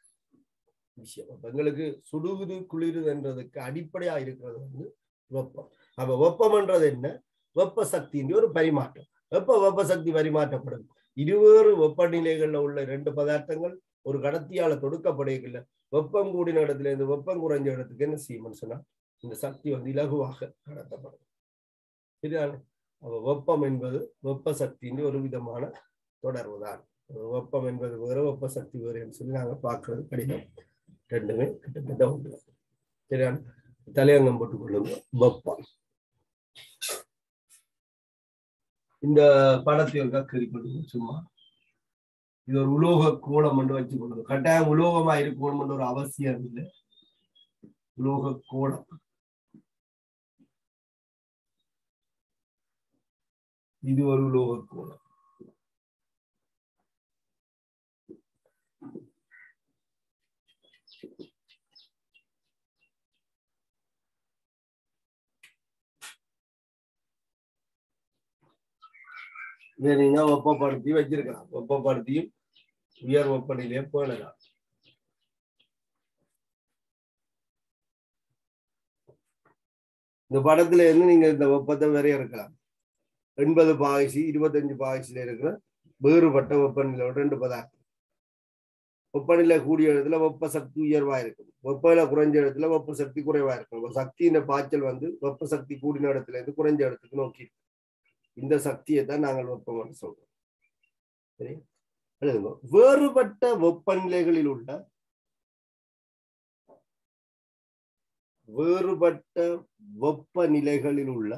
விஷயம் அப்ப எங்களுக்கு சுடுகுது குளிருதுன்றதுக்கு அடிப்படையா இருக்கிறது வந்து வெப்பம் அப்ப வெப்பம்ன்றது என்ன வெப்ப சக்தியின் ஒரு பரிமாற்றம் வெப்ப வெப்ப சக்தி பரிமாற்றப்படும் இருவேறு வெப்பநிலைகள்ல உள்ள ரெண்டு பதார்த்தங்கள் ஒரு கடத்தியால தொடுக்கப்படுகிற வெப்பம் கூடின இடத்துல இருந்து வெப்பம் குறைஞ்ச இடத்துக்கு என்ன செய்யும்னு சொன்னா இந்த சக்தி வந்து இலகுவாக கடத்தப்படும் சரிதானே அப்ப வெப்பம் என்பது வெப்ப சக்தியின் ஒரு விதமான தொடர்பு தான் வெப்பம் என்பது வேறு வெப்ப சக்தி வேறுன்னு சொல்லி நாங்க பார்க்கறது கடினம் ரெண்டுமே கிட்டத்தட்ட ஒன்று சரியான தலையங்கம் போட்டுக் கொள்ளுங்க வெப்பம் இந்த படத்தை ஒரு கருப்படுங்க சும்மா இது ஒரு உலோக கோலம் என்று வச்சு கொள்ளுங்க கட்டாயம் உலோகமா இருக்கணும் ஒரு அவசியம் இல்லை உலோக கோலம் இது ஒரு உலோக கோலம் இதை நீங்க வெப்பப்படுத்தி வச்சிருக்கலாம் வெப்பப்படுத்தியும் உயர் வெப்பநிலையை போடலாம் இந்த படத்துல இருந்து நீங்க இந்த வெப்பத்தை வரைய இருக்கலாம் எண்பது பாய்ச்சி இருபத்தஞ்சு பாய்ச்சில இருக்கிற வேறுபட்ட வெப்பநிலையோட ரெண்டு பதார்த்தம் வெப்பநிலை கூடிய இடத்துல வெப்ப சக்தி உயர்வா இருக்கும் வெப்பநிலை குறைஞ்ச இடத்துல வெப்ப சக்தி குறைவா இருக்கும் சக்தியின் பாய்ச்சல் வந்து வெப்ப சக்தி கூடின இடத்துல இருந்து குறைஞ்ச இடத்துக்கு நோக்கி இந்த சக்தியை தான் நாங்கள் வெப்பம் சொல்றோம் சரி எழுதுங்க வேறுபட்ட வெப்பநிலைகளில் உள்ள வேறுபட்ட வெப்பநிலைகளில் உள்ள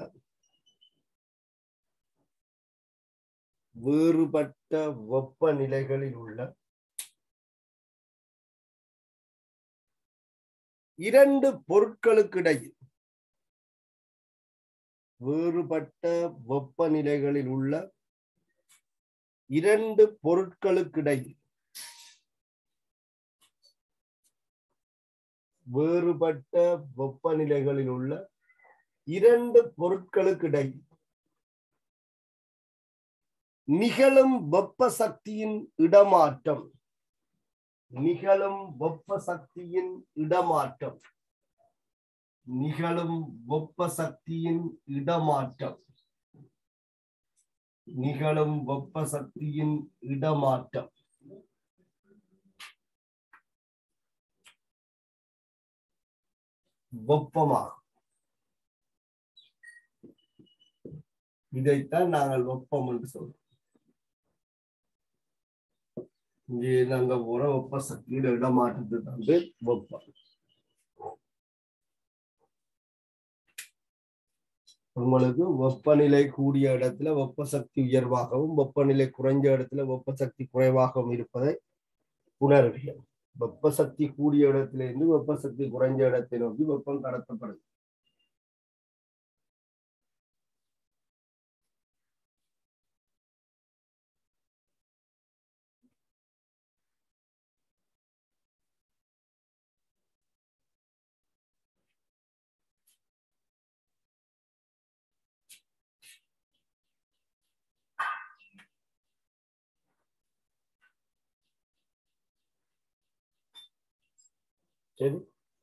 வேறுபட்ட வெப்பநிலைகளில் உள்ள இரண்டு பொருட்களுக்கிடையில் வேறுபட்ட வெப்பநிலைகளில் உள்ள இரண்டு பொருட்களுக்கிடையில் வேறுபட்ட வெப்பநிலைகளில் உள்ள இரண்டு பொருட்களுக்கிடையில் நிகழும் வெப்ப சக்தியின் இடமாற்றம் நிகழும் வெப்ப சக்தியின் இடமாற்றம் நிகழும் வெப்ப சக்தியின் இடமாற்றம் நிகழும் வெப்ப சக்தியின் இடமாற்றம் வெப்பமாகும் இதைத்தான் நாங்கள் வெப்பம் என்று சொல்றோம் இங்கே நாங்க போற வெப்ப சக்தியில இடமாற்றத்தை வந்து வெப்பம் உங்களுக்கு வெப்பநிலை கூடிய இடத்துல வெப்ப சக்தி உயர்வாகவும் வெப்பநிலை குறைஞ்ச இடத்துல வெப்ப சக்தி குறைவாகவும் இருப்பதை உணர்வியல் வெப்ப சக்தி கூடிய இடத்துல இருந்து வெப்ப சக்தி குறைஞ்ச இடத்தை நோக்கி வெப்பம் கடத்தப்படுது சரி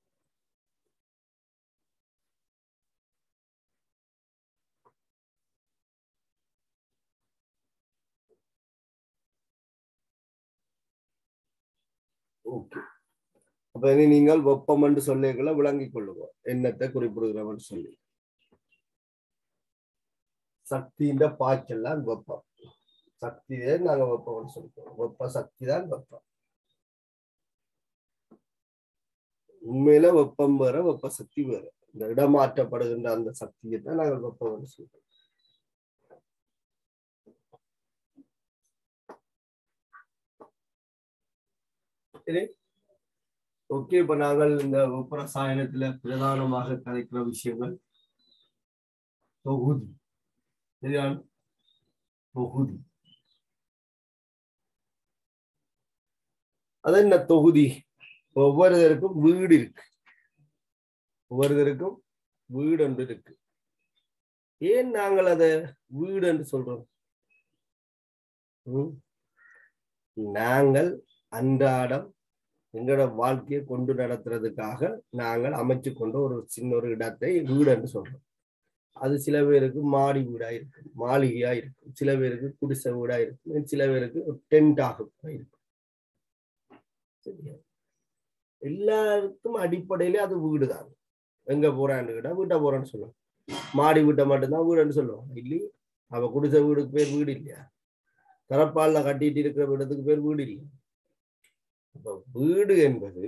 ஓகே அப்ப இனி நீங்கள் வெப்பம் என்று சொல்லிகளை விளங்கிக் கொள்ளுங்க என்னத்தை குறிப்பிடுகிறவன் சொல்லி சக்தியின் பாய்ச்சல் வெப்பம் சக்தியே நாங்க வெப்பம்னு சொல்றோம் வெப்ப சக்தி தான் வெப்பம் உண்மையில வெப்பம் வேற வெப்ப சக்தி வேற இந்த இடமாற்றப்படுகின்ற அந்த சக்தியை தான் நாங்கள் வெப்பம்னு சொல்றோம் சரி ஓகே இப்ப நாங்கள் இந்த வெப்ப ரசாயனத்துல பிரதானமாக கலைக்கிற விஷயங்கள் தொகுதி சரியா தொகுதி அது என்ன தொகுதி ஒவ்வொருத்தருக்கும் வீடு இருக்கு ஒவ்வொருத்தருக்கும் வீடு ஒன்று இருக்கு ஏன் நாங்கள் அத வீடு என்று சொல்றோம் ம்? நாங்கள் அன்றாடம் எங்களோட வாழ்க்கையை கொண்டு நடத்துறதுக்காக நாங்கள் அமைச்சு கொண்ட ஒரு சின்ன ஒரு இடத்தை வீடு என்று சொல்றோம் அது சில பேருக்கு மாடி வீடா இருக்கும் மாளிகையா இருக்கும் சில பேருக்கு குடிசை வீடா இருக்கும் சில பேருக்கு ஒரு டென்டாக இருக்கும் சரியா எல்லாருக்கும் அடிப்படையில அது வீடு தான் எங்க போறான்னு கேட்டா வீட்டை போறேன்னு சொல்லுவோம் மாடி வீட்டை மட்டும்தான் வீடுன்னு சொல்லுவோம் இல்லையே அவ குடிசை வீடுக்கு பேர் வீடு இல்லையா தரப்பால்ல கட்டிட்டு இருக்கிற வீடத்துக்கு பேர் வீடு இல்லையா அப்ப வீடு என்பது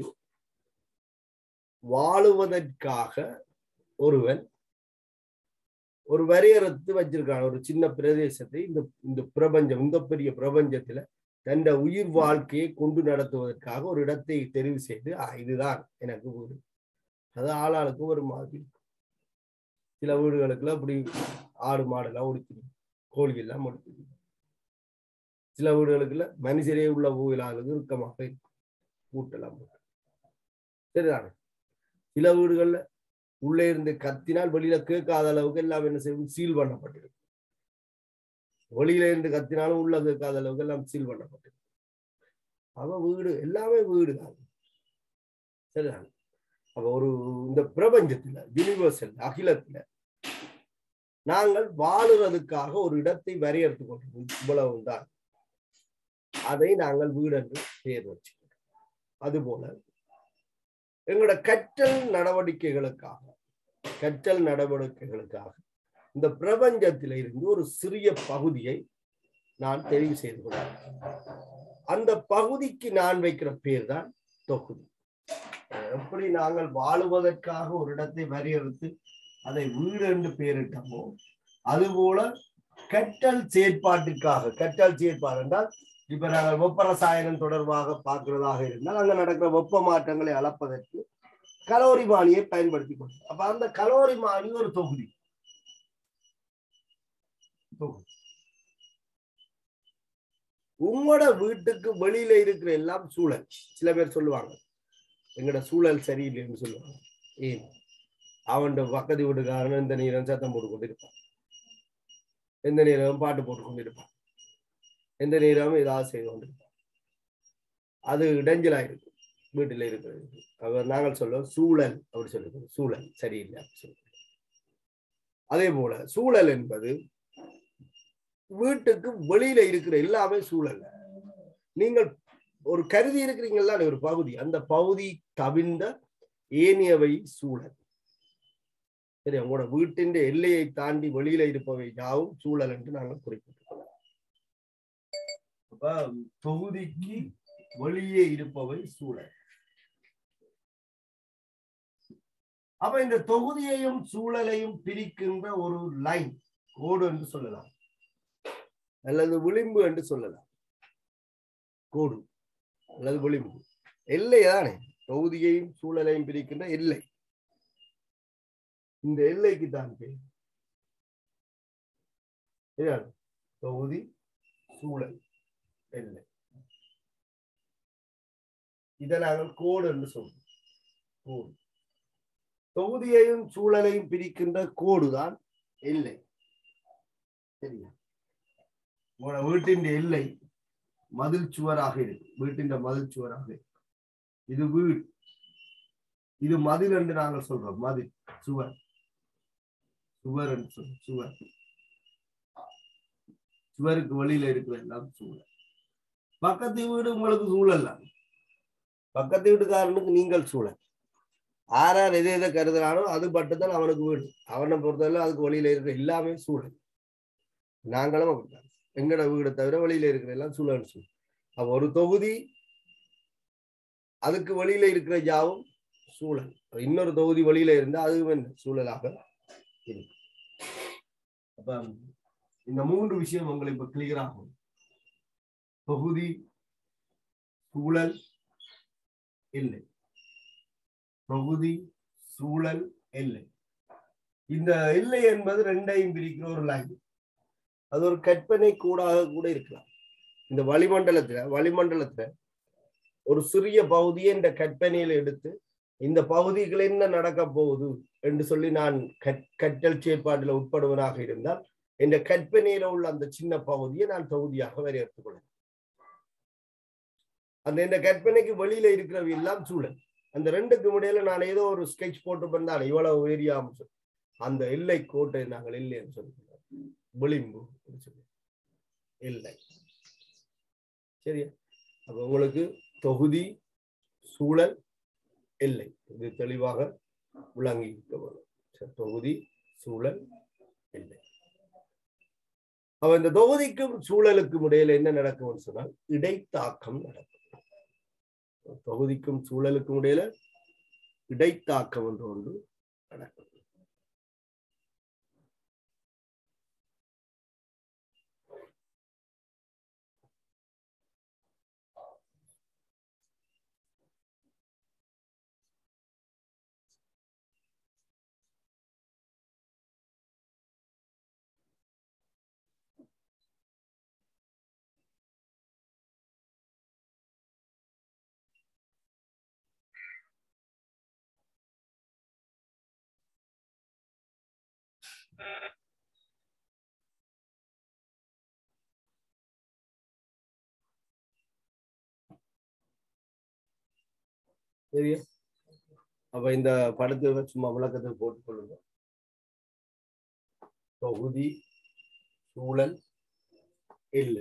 வாழுவதற்காக ஒருவன் ஒரு வரையறுத்து வச்சிருக்கான் ஒரு சின்ன பிரதேசத்தை இந்த இந்த பிரபஞ்சம் இந்த பெரிய பிரபஞ்சத்துல தன் உயிர் வாழ்க்கையை கொண்டு நடத்துவதற்காக ஒரு இடத்தை தெரிவு செய்து "ஆ, இதுதான் எனக்கு வீடு அது ஆளாளுக்கு ஒரு மாதிரி இருக்கும். சில வீடுகளுக்குள்ள அப்படி ஆடு மாடெல்லாம் ஒடுக்கிடும் கோழி எல்லாம் ஒடுக்கிடும் சில வீடுகளுக்குள்ள மனுஷரே உள்ள ஊழலுக்கு இறுக்கமாக இருக்கும் கூட்டெல்லாம் போட்டு. சரிதானே சில வீடுகள்ல உள்ளே இருந்து கத்தினால் வெளியில கேட்காத அளவுக்கு எல்லாம் என்ன செய்யும் சீல் பண்ணப்பட்டிருக்கு வெளியில இருந்து கத்தினாலும் உள்ள கேட்காத அளவுக்கு எல்லாம் சீல் பண்ணப்பட்டிருக்கு அவ வீடு எல்லாமே வீடு தான் சரிதான் அப்ப ஒரு இந்த பிரபஞ்சத்துல யூனிவர்சல் அகிலத்துல நாங்கள் வாழுறதுக்காக ஒரு இடத்தை வரையறுத்து கொண்டிருக்கோம் இவ்வளவு தான் அதை நாங்கள் வீடு என்று பெயர் வச்சுக்கிறோம் அதுபோல எங்களோட கற்றல் நடவடிக்கைகளுக்காக கற்றல் நடவடிக்கைகளுக்காக இந்த பிரபஞ்சத்தில இருந்து ஒரு சிறிய பகுதியை நான் தெரிவு செய்து கொண்டேன் அந்த பகுதிக்கு நான் வைக்கிற பேர் தான் தொகுதி அஹ் எப்படி நாங்கள் வாழுவதற்காக ஒரு இடத்தை வரையறுத்து அதை வீடு என்று பெயரிட்டமோ அதுபோல கற்றல் செயற்பாட்டுக்காக கற்றல் செயற்பாடு என்றால் இப்ப நாங்கள் வெப்ப ரசாயனம் தொடர்பாக பார்க்கிறதாக இருந்தால் அங்க நடக்கிற வெப்ப மாற்றங்களை அளப்பதற்கு கலோரி மானியை பயன்படுத்தி கொண்டோம் அப்ப அந்த கலோரி மானி ஒரு தொகுதி தொகுதி. உங்களோட வீட்டுக்கு வெளியில இருக்கிற எல்லாம் சூழல் சில பேர் சொல்லுவாங்க எங்கட சூழல் சரியில்லைன்னு சொல்லுவாங்க ஏன் அவன் பக்கத்து வீட்டுக்காரன் இந்த நேரம் சத்தம் போட்டு கொண்டிருப்பான் எந்த நேரம் பாட்டு போட்டு கொண்டிருப்பான் எந்த நேரமும் ஏதாவது செய்து கொண்டிருப்பான் அது இடைஞ்சலா இருக்கும் வீட்டுல இருக்கிறது அவர் நாங்கள் சொல்லுவோம் சூழல் அப்படி சொல்லுவோம் சூழல் சரியில்லை அப்படி சொல்லுவோம் அதே போல சூழல் என்பது வீட்டுக்கு வெளியில இருக்கிற எல்லாமே சூழல் நீங்கள் ஒரு கருதி இருக்கிறீங்களா ஒரு பகுதி அந்த பகுதி தவிர்ந்த ஏனியவை சூழல் சரி உங்களோட வீட்டின் எல்லையை தாண்டி வெளியில இருப்பவை யாவும் சூழல் என்று நாங்கள் குறிப்பிட்டிருக்கிறோம் அப்ப தொகுதிக்கு வெளியே இருப்பவை சூழல் அப்ப இந்த தொகுதியையும் சூழலையும் பிரிக்கின்ற ஒரு லைன் கோடு என்று சொல்லலாம் அல்லது விளிம்பு என்று சொல்லலாம் கோடு அல்லது விளிம்பு எல்லை தானே தொகுதியையும் சூழலையும் பிரிக்கின்ற எல்லை இந்த எல்லைக்கு தான் பேர் சரியா? தொகுதி சூழல் எல்லை இதை நாங்கள் கோடு என்று சொல்றோம் கோடு தொகுதியையும் சூழலையும் பிரிக்கின்ற கோடு தான் எல்லை சரியா உங்களோட வீட்டின் எல்லை மதில் சுவராக இருக்கு வீட்டின் மதில் சுவராக இருக்கு இது வீடு இது மதில் என்று நாங்கள் சொல்றோம் மதில் சுவர் சுவர் என்று சொல்றோம் சுவர் சுவருக்கு வெளியில இருக்கிற எல்லாம் சூழல் பக்கத்து வீடு உங்களுக்கு சூழல் தான் பக்கத்து வீட்டுக்காரனுக்கு நீங்கள் சூழல் ஆறார் எதை எதை கருதுறானோ அது மட்டும்தான் அவனுக்கு வீடு அவனை பொறுத்தவரை அதுக்கு வெளியில இருக்கிற எல்லாமே சூழல் நாங்களும் அப்படித்தான் எங்கட வீடை தவிர வெளியில இருக்கிற எல்லாம் சூழல் சூழல் அப்ப ஒரு தொகுதி அதுக்கு வெளியில இருக்கிற யாவும் சூழல் இன்னொரு தொகுதி வெளியில இருந்தா அதுவும் என்ன சூழலாக இருக்கு அப்ப இந்த மூன்று விஷயம் உங்களுக்கு இப்ப கிளியர் ஆகும் தொகுதி சூழல் இல்லை தொகுதி சூழல் எல்லை இந்த எல்லை என்பது ரெண்டையும் பிரிக்கிற ஒரு லைன் அது ஒரு கற்பனை கூடாக கூட இருக்கலாம் இந்த வளிமண்டலத்துல வளிமண்டலத்துல ஒரு சிறிய பகுதியை இந்த கற்பனையில எடுத்து இந்த பகுதிகள் என்ன நடக்க போகுது என்று சொல்லி நான் கற்- கற்றல் செயற்பாட்டில் உட்படுவனாக இருந்தால் இந்த கற்பனையில உள்ள அந்த சின்ன பகுதியை நான் தொகுதியாக வரையறுத்துக் கொள்வேன் அந்த இந்த கற்பனைக்கு வெளியில இருக்கிறவை எல்லாம் சூழல் அந்த ரெண்டுக்கும் இடையில நான் ஏதோ ஒரு ஸ்கெட்ச் போட்டு பண்ணால் இவ்வளவு ஏரியாம சொல்லி அந்த எல்லை கோட்டை நாங்கள் இல்லைன்னு சொல்லுவோம் விளிம்பு என்று சொல்லி இல்லை சரியா அப்ப உங்களுக்கு தொகுதி சூழல் எல்லை இது தெளிவாக விளங்கி இருக்க வேண்டும். சரி, தொகுதி சூழல் எல்லை அப்ப இந்த தொகுதிக்கும் சூழலுக்கும் இடையில என்ன நடக்கும்னு சொன்னால் இடைத்தாக்கம் நடக்கும் தொகுதிக்கும் சூழலுக்கும் இடையில இடைத்தாக்கம் என்று ஒன்று நடக்கும் சரியா அப்ப இந்த படத்தை சும்மா விளக்கத்தை போட்டுக் கொள்ளுங்க தொகுதி சூழல் எல்லை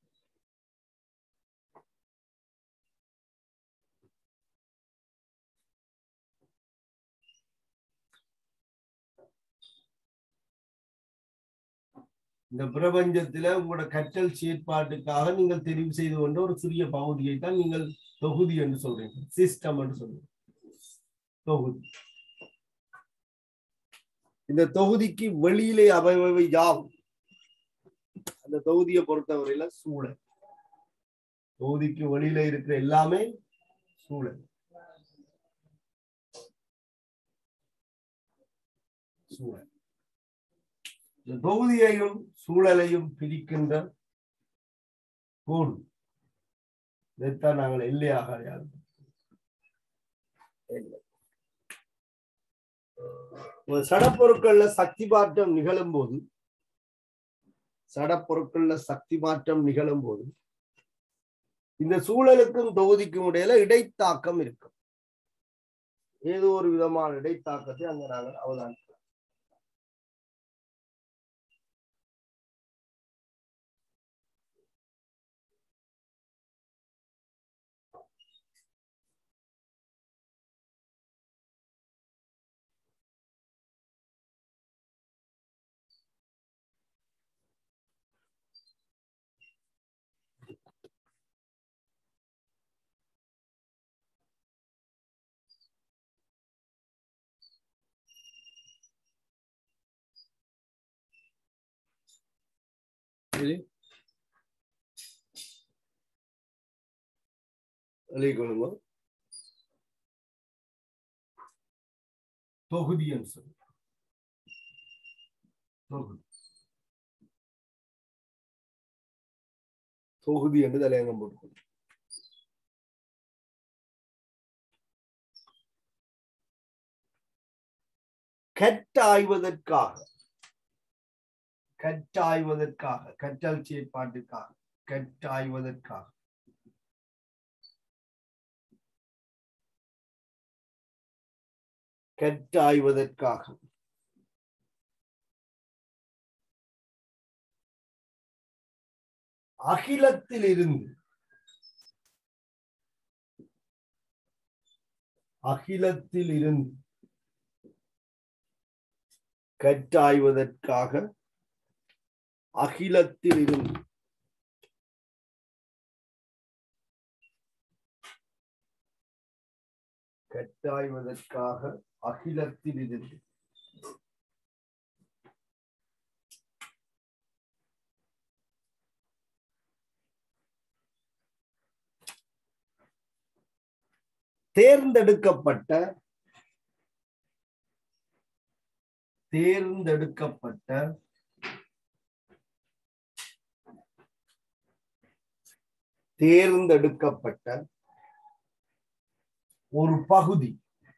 இந்த பிரபஞ்சத்துல உங்களோட கற்றல் செயற்பாட்டுக்காக நீங்கள் தெரிவு செய்து கொண்ட ஒரு சிறிய பகுதியை தான் நீங்கள் தொகுதி என்று சொல்றீங்க சிஸ்டம் என்று சொல்றீங்க தொகுதி இந்த தொகுதிக்கு வெளியிலே அமைவை யாவும் அந்த தொகுதியை பொறுத்தவரையில சூழல் தொகுதிக்கு வெளியில இருக்கிற எல்லாமே சூழல் சூழல் இந்த தொகுதியையும் சூழலையும் பிரிக்கின்ற கோடு இதைத்தான் நாங்கள் எல்லையாக அடையாளம் எல்லை ஒரு சடப்பொருட்கள்ல சக்தி மாற்றம் நிகழும் போது சடப்பொருட்கள்ல சக்தி மாற்றம் நிகழும் போது இந்த சூழலுக்கும் தொகுதிக்கும் இடையில இடைத்தாக்கம் இருக்கும் ஏதோ ஒரு விதமான இடைத்தாக்கத்தை அங்க நாங்கள் அவதானிக்கிறோம் சரி எழுதிக்கொள்ளுங்க தொகுதி என்று சொல்லு தொகுதி தொகுதி என்று தலையங்கம் போட்டுக்கொள்ளும் கற்றாய்வதற்காக கற்றாய்வதற்காக கற்றல் செயற்பாட்டுக்காக கற்றாய்வதற்காக கற்றாய்வதற்காக அகிலத்தில் இருந்து அகிலத்தில் இருந்து கற்றாய்வதற்காக அகிலத்தில் இருந்து கற்றாய்வதற்காக அகிலத்தில் இருந்து தேர்ந்தெடுக்கப்பட்ட தேர்ந்தெடுக்கப்பட்ட தேர்ந்தெடுக்கப்பட்ட ஒரு பகுதி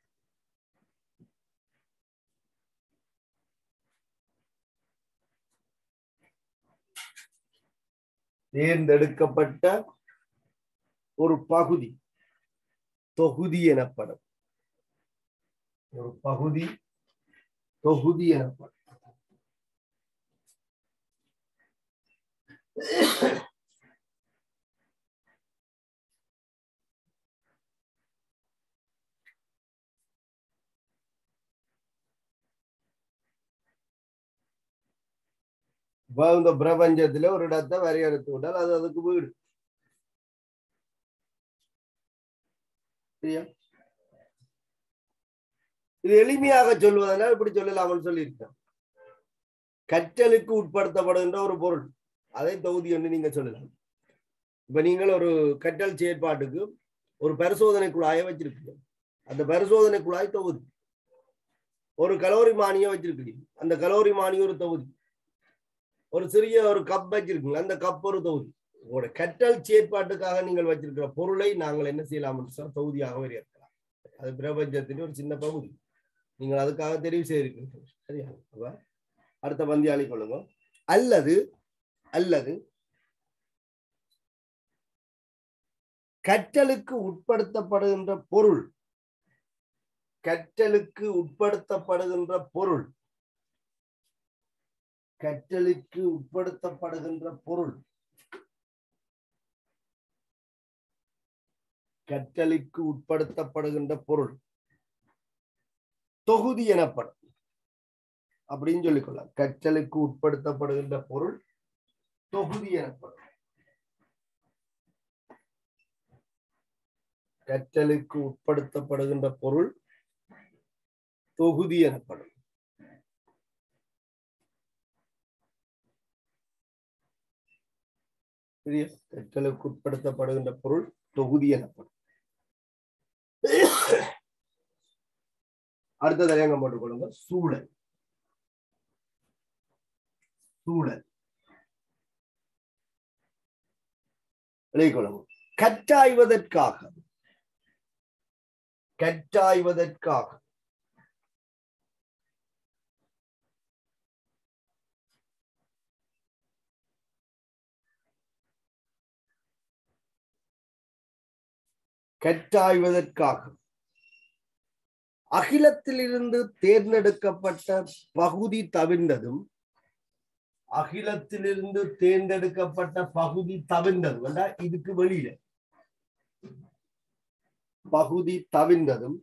தேர்ந்தெடுக்கப்பட்ட ஒரு பகுதி தொகுதி எனப்படும் ஒரு பகுதி தொகுதி எனப்படும் இப்ப இந்த பிரபஞ்சத்துல ஒரு இடத்தை வரையறுத்து விட்டால் அது அதுக்கு வீடு சரியா இது எளிமையாக சொல்வதனால் இப்படி சொல்லலாம்னு சொல்லியிருக்கேன் கற்றலுக்கு உட்படுத்தப்படுகின்ற ஒரு பொருள் அதை தொகுதி என்று நீங்க சொல்லலாம் இப்ப நீங்கள் ஒரு கற்றல் செயற்பாட்டுக்கு ஒரு பரிசோதனை குழாயை வச்சிருக்கீங்க அந்த பரிசோதனை குழாய் தொகுதி ஒரு கலோரி மானியை வச்சிருக்கீங்க அந்த கலோரி மானி ஒரு தொகுதி ஒரு சிறிய ஒரு கப் வச்சிருக்கீங்க அந்த கப் ஒரு தொகுதி உங்களோட கற்றல் செயற்பாட்டுக்காக நீங்கள் வச்சிருக்கிற பொருளை நாங்கள் என்ன செய்யலாம் தொகுதியாக வரையறுக்கலாம் அது பிரபஞ்சத்தின் ஒரு சின்ன பகுதி நீங்கள் அதுக்காக தெரிவு செய்திருக்கீங்க சரியா அப்ப அடுத்த பந்தியாளி கொள்ளுங்க அல்லது அல்லது கற்றலுக்கு உட்படுத்தப்படுகின்ற பொருள் கற்றலுக்கு உட்படுத்தப்படுகின்ற பொருள் கற்றலுக்கு உட்படுத்தப்படுகின்ற பொருள் கற்றலுக்கு உட்படுத்தப்படுகின்ற பொருள் தொகுதி எனப்படும் அப்படின்னு சொல்லிக்கொள்ளலாம் கற்றலுக்கு உட்படுத்தப்படுகின்ற பொருள் தொகுதி எனப்படும் கற்றலுக்கு உட்படுத்தப்படுகின்ற பொருள் தொகுதி எனப்படும் கற்றலுக்கு உட்படுத்தப்படுகின்ற பொருள் தொகுதி எனப்படும் அடுத்த தலையங்கம் போட்டுக்கொள்ளுங்க சூழல் சூழல் எழுதிக்கொள்ளுங்க கற்றாய்வதற்காக கற்றாய்வதற்காக கற்றாய்வதற்காக அகிலத்திலிருந்து தேர்ந்தெடுக்கப்பட்ட பகுதி தவிர்ந்ததும் அகிலத்திலிருந்து தேர்ந்தெடுக்கப்பட்ட பகுதி தவிர்ந்ததும் என்றா இதுக்கு வெளியில பகுதி தவிர்ந்ததும்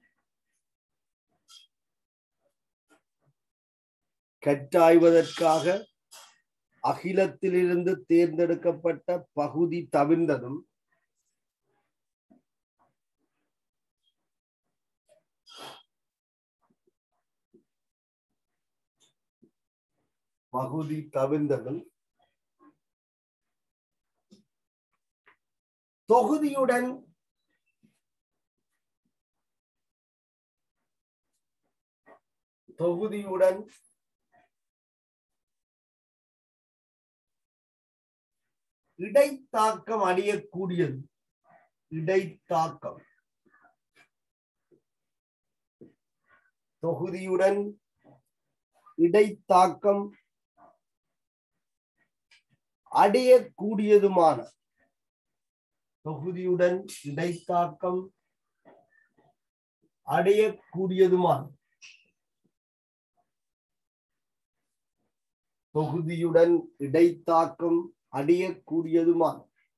கற்றாய்வதற்காக அகிலத்திலிருந்து தேர்ந்தெடுக்கப்பட்ட பகுதி தவிர்ந்ததும் பகுதி தவிர்ந்ததும் தொகுதியுடன் தொகுதியுடன் இடைத்தாக்கம் அடையக்கூடியது இடைத்தாக்கம் தொகுதியுடன் இடைத்தாக்கம் அடையக்கூடியதுமான தொகுதியுடன் இடைத்தாக்கம் அடையக்கூடியதுமான தொகுதியுடன் இடைத்தாக்கம் அடையக்கூடியதுமான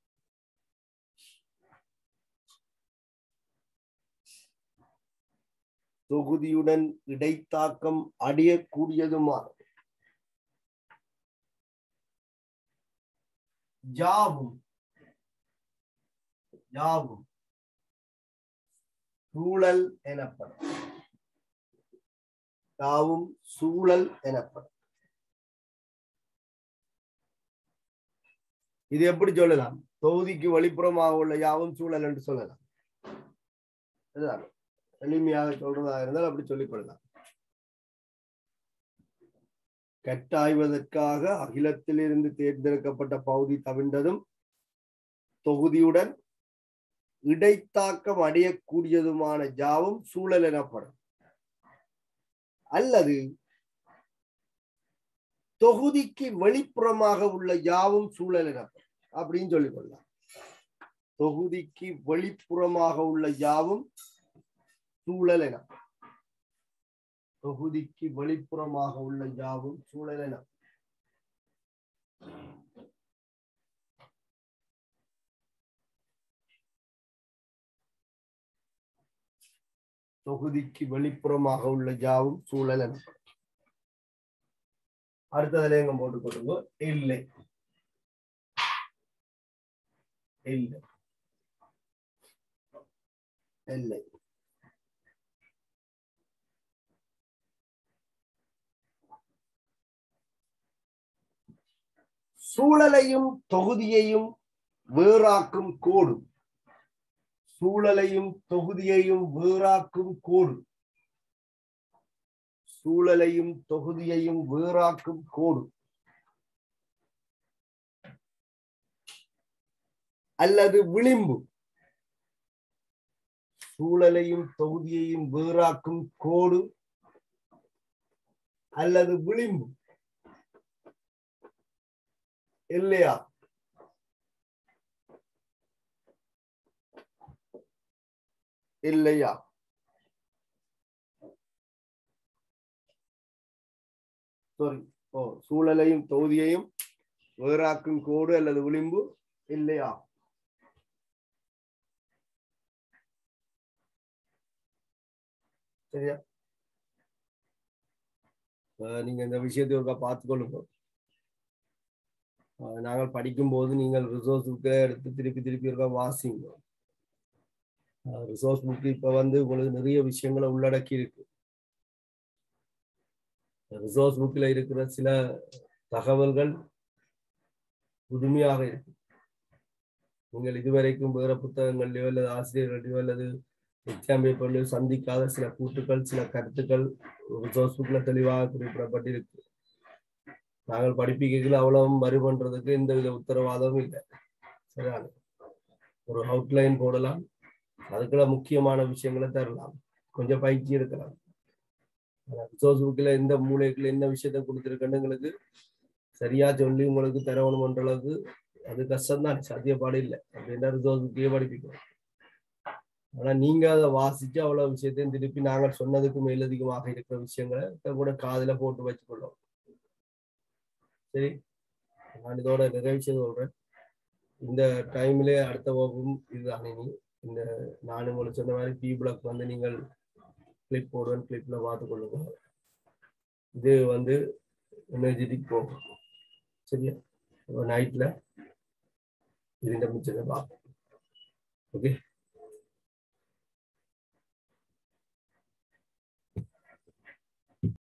தொகுதியுடன் இடைத்தாக்கம் அடையக்கூடியதுமான யாவும் யாவும் சூழல் எனப்படும் யாவும் சூழல் எனப்படும் இது எப்படி சொல்லலாம் தொகுதிக்கு வெளிப்புறமாக உள்ள யாவும் சூழல் என்று சொல்லலாம் இதுதான் எளிமையாக சொல்றதா இருந்தால் அப்படி சொல்லிக் கொள்ளலாம் கட்டாய்வதற்காக அகிலத்திலிருந்து தேர்ந்தெடுக்கப்பட்ட பகுதி தவிர்ந்ததும் தொகுதியுடன் இடைத்தாக்கம் அடையக்கூடியதுமான ஜாவும் சூழல் எனப்படும் அல்லது தொகுதிக்கு வெளிப்புறமாக உள்ள யாவும் சூழல் எனப்படும் அப்படின்னு சொல்லிக் கொள்ளலாம் தொகுதிக்கு வெளிப்புறமாக உள்ள யாவும் சூழல் என தொகுதிக்கு வெளிப்புறமாக உள்ள யாவும் சூழல் என தொகுதிக்கு வெளிப்புறமாக உள்ள யாவும் சூழல் என அடுத்ததுல எங்க போட்டு கொடுங்க இல்லை இல்லை இல்லை சூழலையும் தொகுதியையும் வேறாக்கும் கோடு சூழலையும் தொகுதியையும் வேறாக்கும் கோடு சூழலையும் தொகுதியையும் வேறாக்கும் கோடு அல்லது விளிம்பு சூழலையும் தொகுதியையும் வேறாக்கும் கோடு அல்லது விளிம்பு இல்லையா இல்லையா சாரி ஓ சூழலையும் தொகுதியையும் வேறாக்கும் கோடு அல்லது விளிம்பு இல்லையா சரியா நீங்க இந்த விஷயத்தை ஒருக்கா பார்த்துக்கொள்ளுங்க நாங்கள் படிக்கும் போது நீங்கள் ரிசோர்ஸ் புக்கை எடுத்து திருப்பி திருப்பி இருக்க வாசிங்க ரிசோர்ஸ் புக் இப்ப வந்து உங்களுக்கு நிறைய விஷயங்களை உள்ளடக்கி இருக்கு ரிசோர்ஸ் புக்ல இருக்கிற சில தகவல்கள் புதுமையாக இருக்கு நீங்கள் இதுவரைக்கும் வேற புத்தகங்கள்லயோ அல்லது ஆசிரியர்களையோ அல்லது எக்ஸாம் பேப்பர்லயோ சந்திக்காத சில கூட்டுக்கள் சில கருத்துக்கள் ரிசோர்ஸ் புக்ல தெளிவாக குறிப்பிடப்பட்டிருக்கு நாங்கள் படிப்பிக்கைகள் அவ்வளவு மறு பண்றதுக்கு எந்த வித உத்தரவாதமும் இல்லை சரியான ஒரு அவுட்லைன் போடலாம் அதுக்குள்ள முக்கியமான விஷயங்களை தரலாம் கொஞ்சம் பயிற்சி இருக்கலாம் ரிசோர்ஸ் புக்கில் எந்த மூலைக்குள்ள என்ன விஷயத்த கொடுத்துருக்கேன்னு எங்களுக்கு சரியா சொல்லி உங்களுக்கு தரவணும்ன்ற அளவுக்கு அது கஷ்டம்தான் சாத்தியப்பாடு இல்லை அப்படின்னா ரிசோர்ஸ் புக்கையே படிப்பிக்கணும் ஆனா நீங்க அதை வாசிச்சு அவ்வளவு விஷயத்தையும் திருப்பி நாங்கள் சொன்னதுக்கு மேலதிகமாக இருக்கிற விஷயங்களை கூட காதுல போட்டு வச்சுக்கொள்ளும் சரி நான் இதோட நிறைய விஷயம் சொல்றேன் இந்த டைம்ல அடுத்த வகுப்பும் இதுதான் இனி இந்த நான் உங்களுக்கு சொன்ன மாதிரி பி பிளாக் வந்து நீங்கள் கிளிப் போடுவேன் கிளிப்ல பார்த்து கொள்ளுங்க இது வந்து எனர்ஜெட்டிக் போகும் சரியா நைட்ல இதுன்ற மிச்சத்தை பார்ப்போம் ஓகே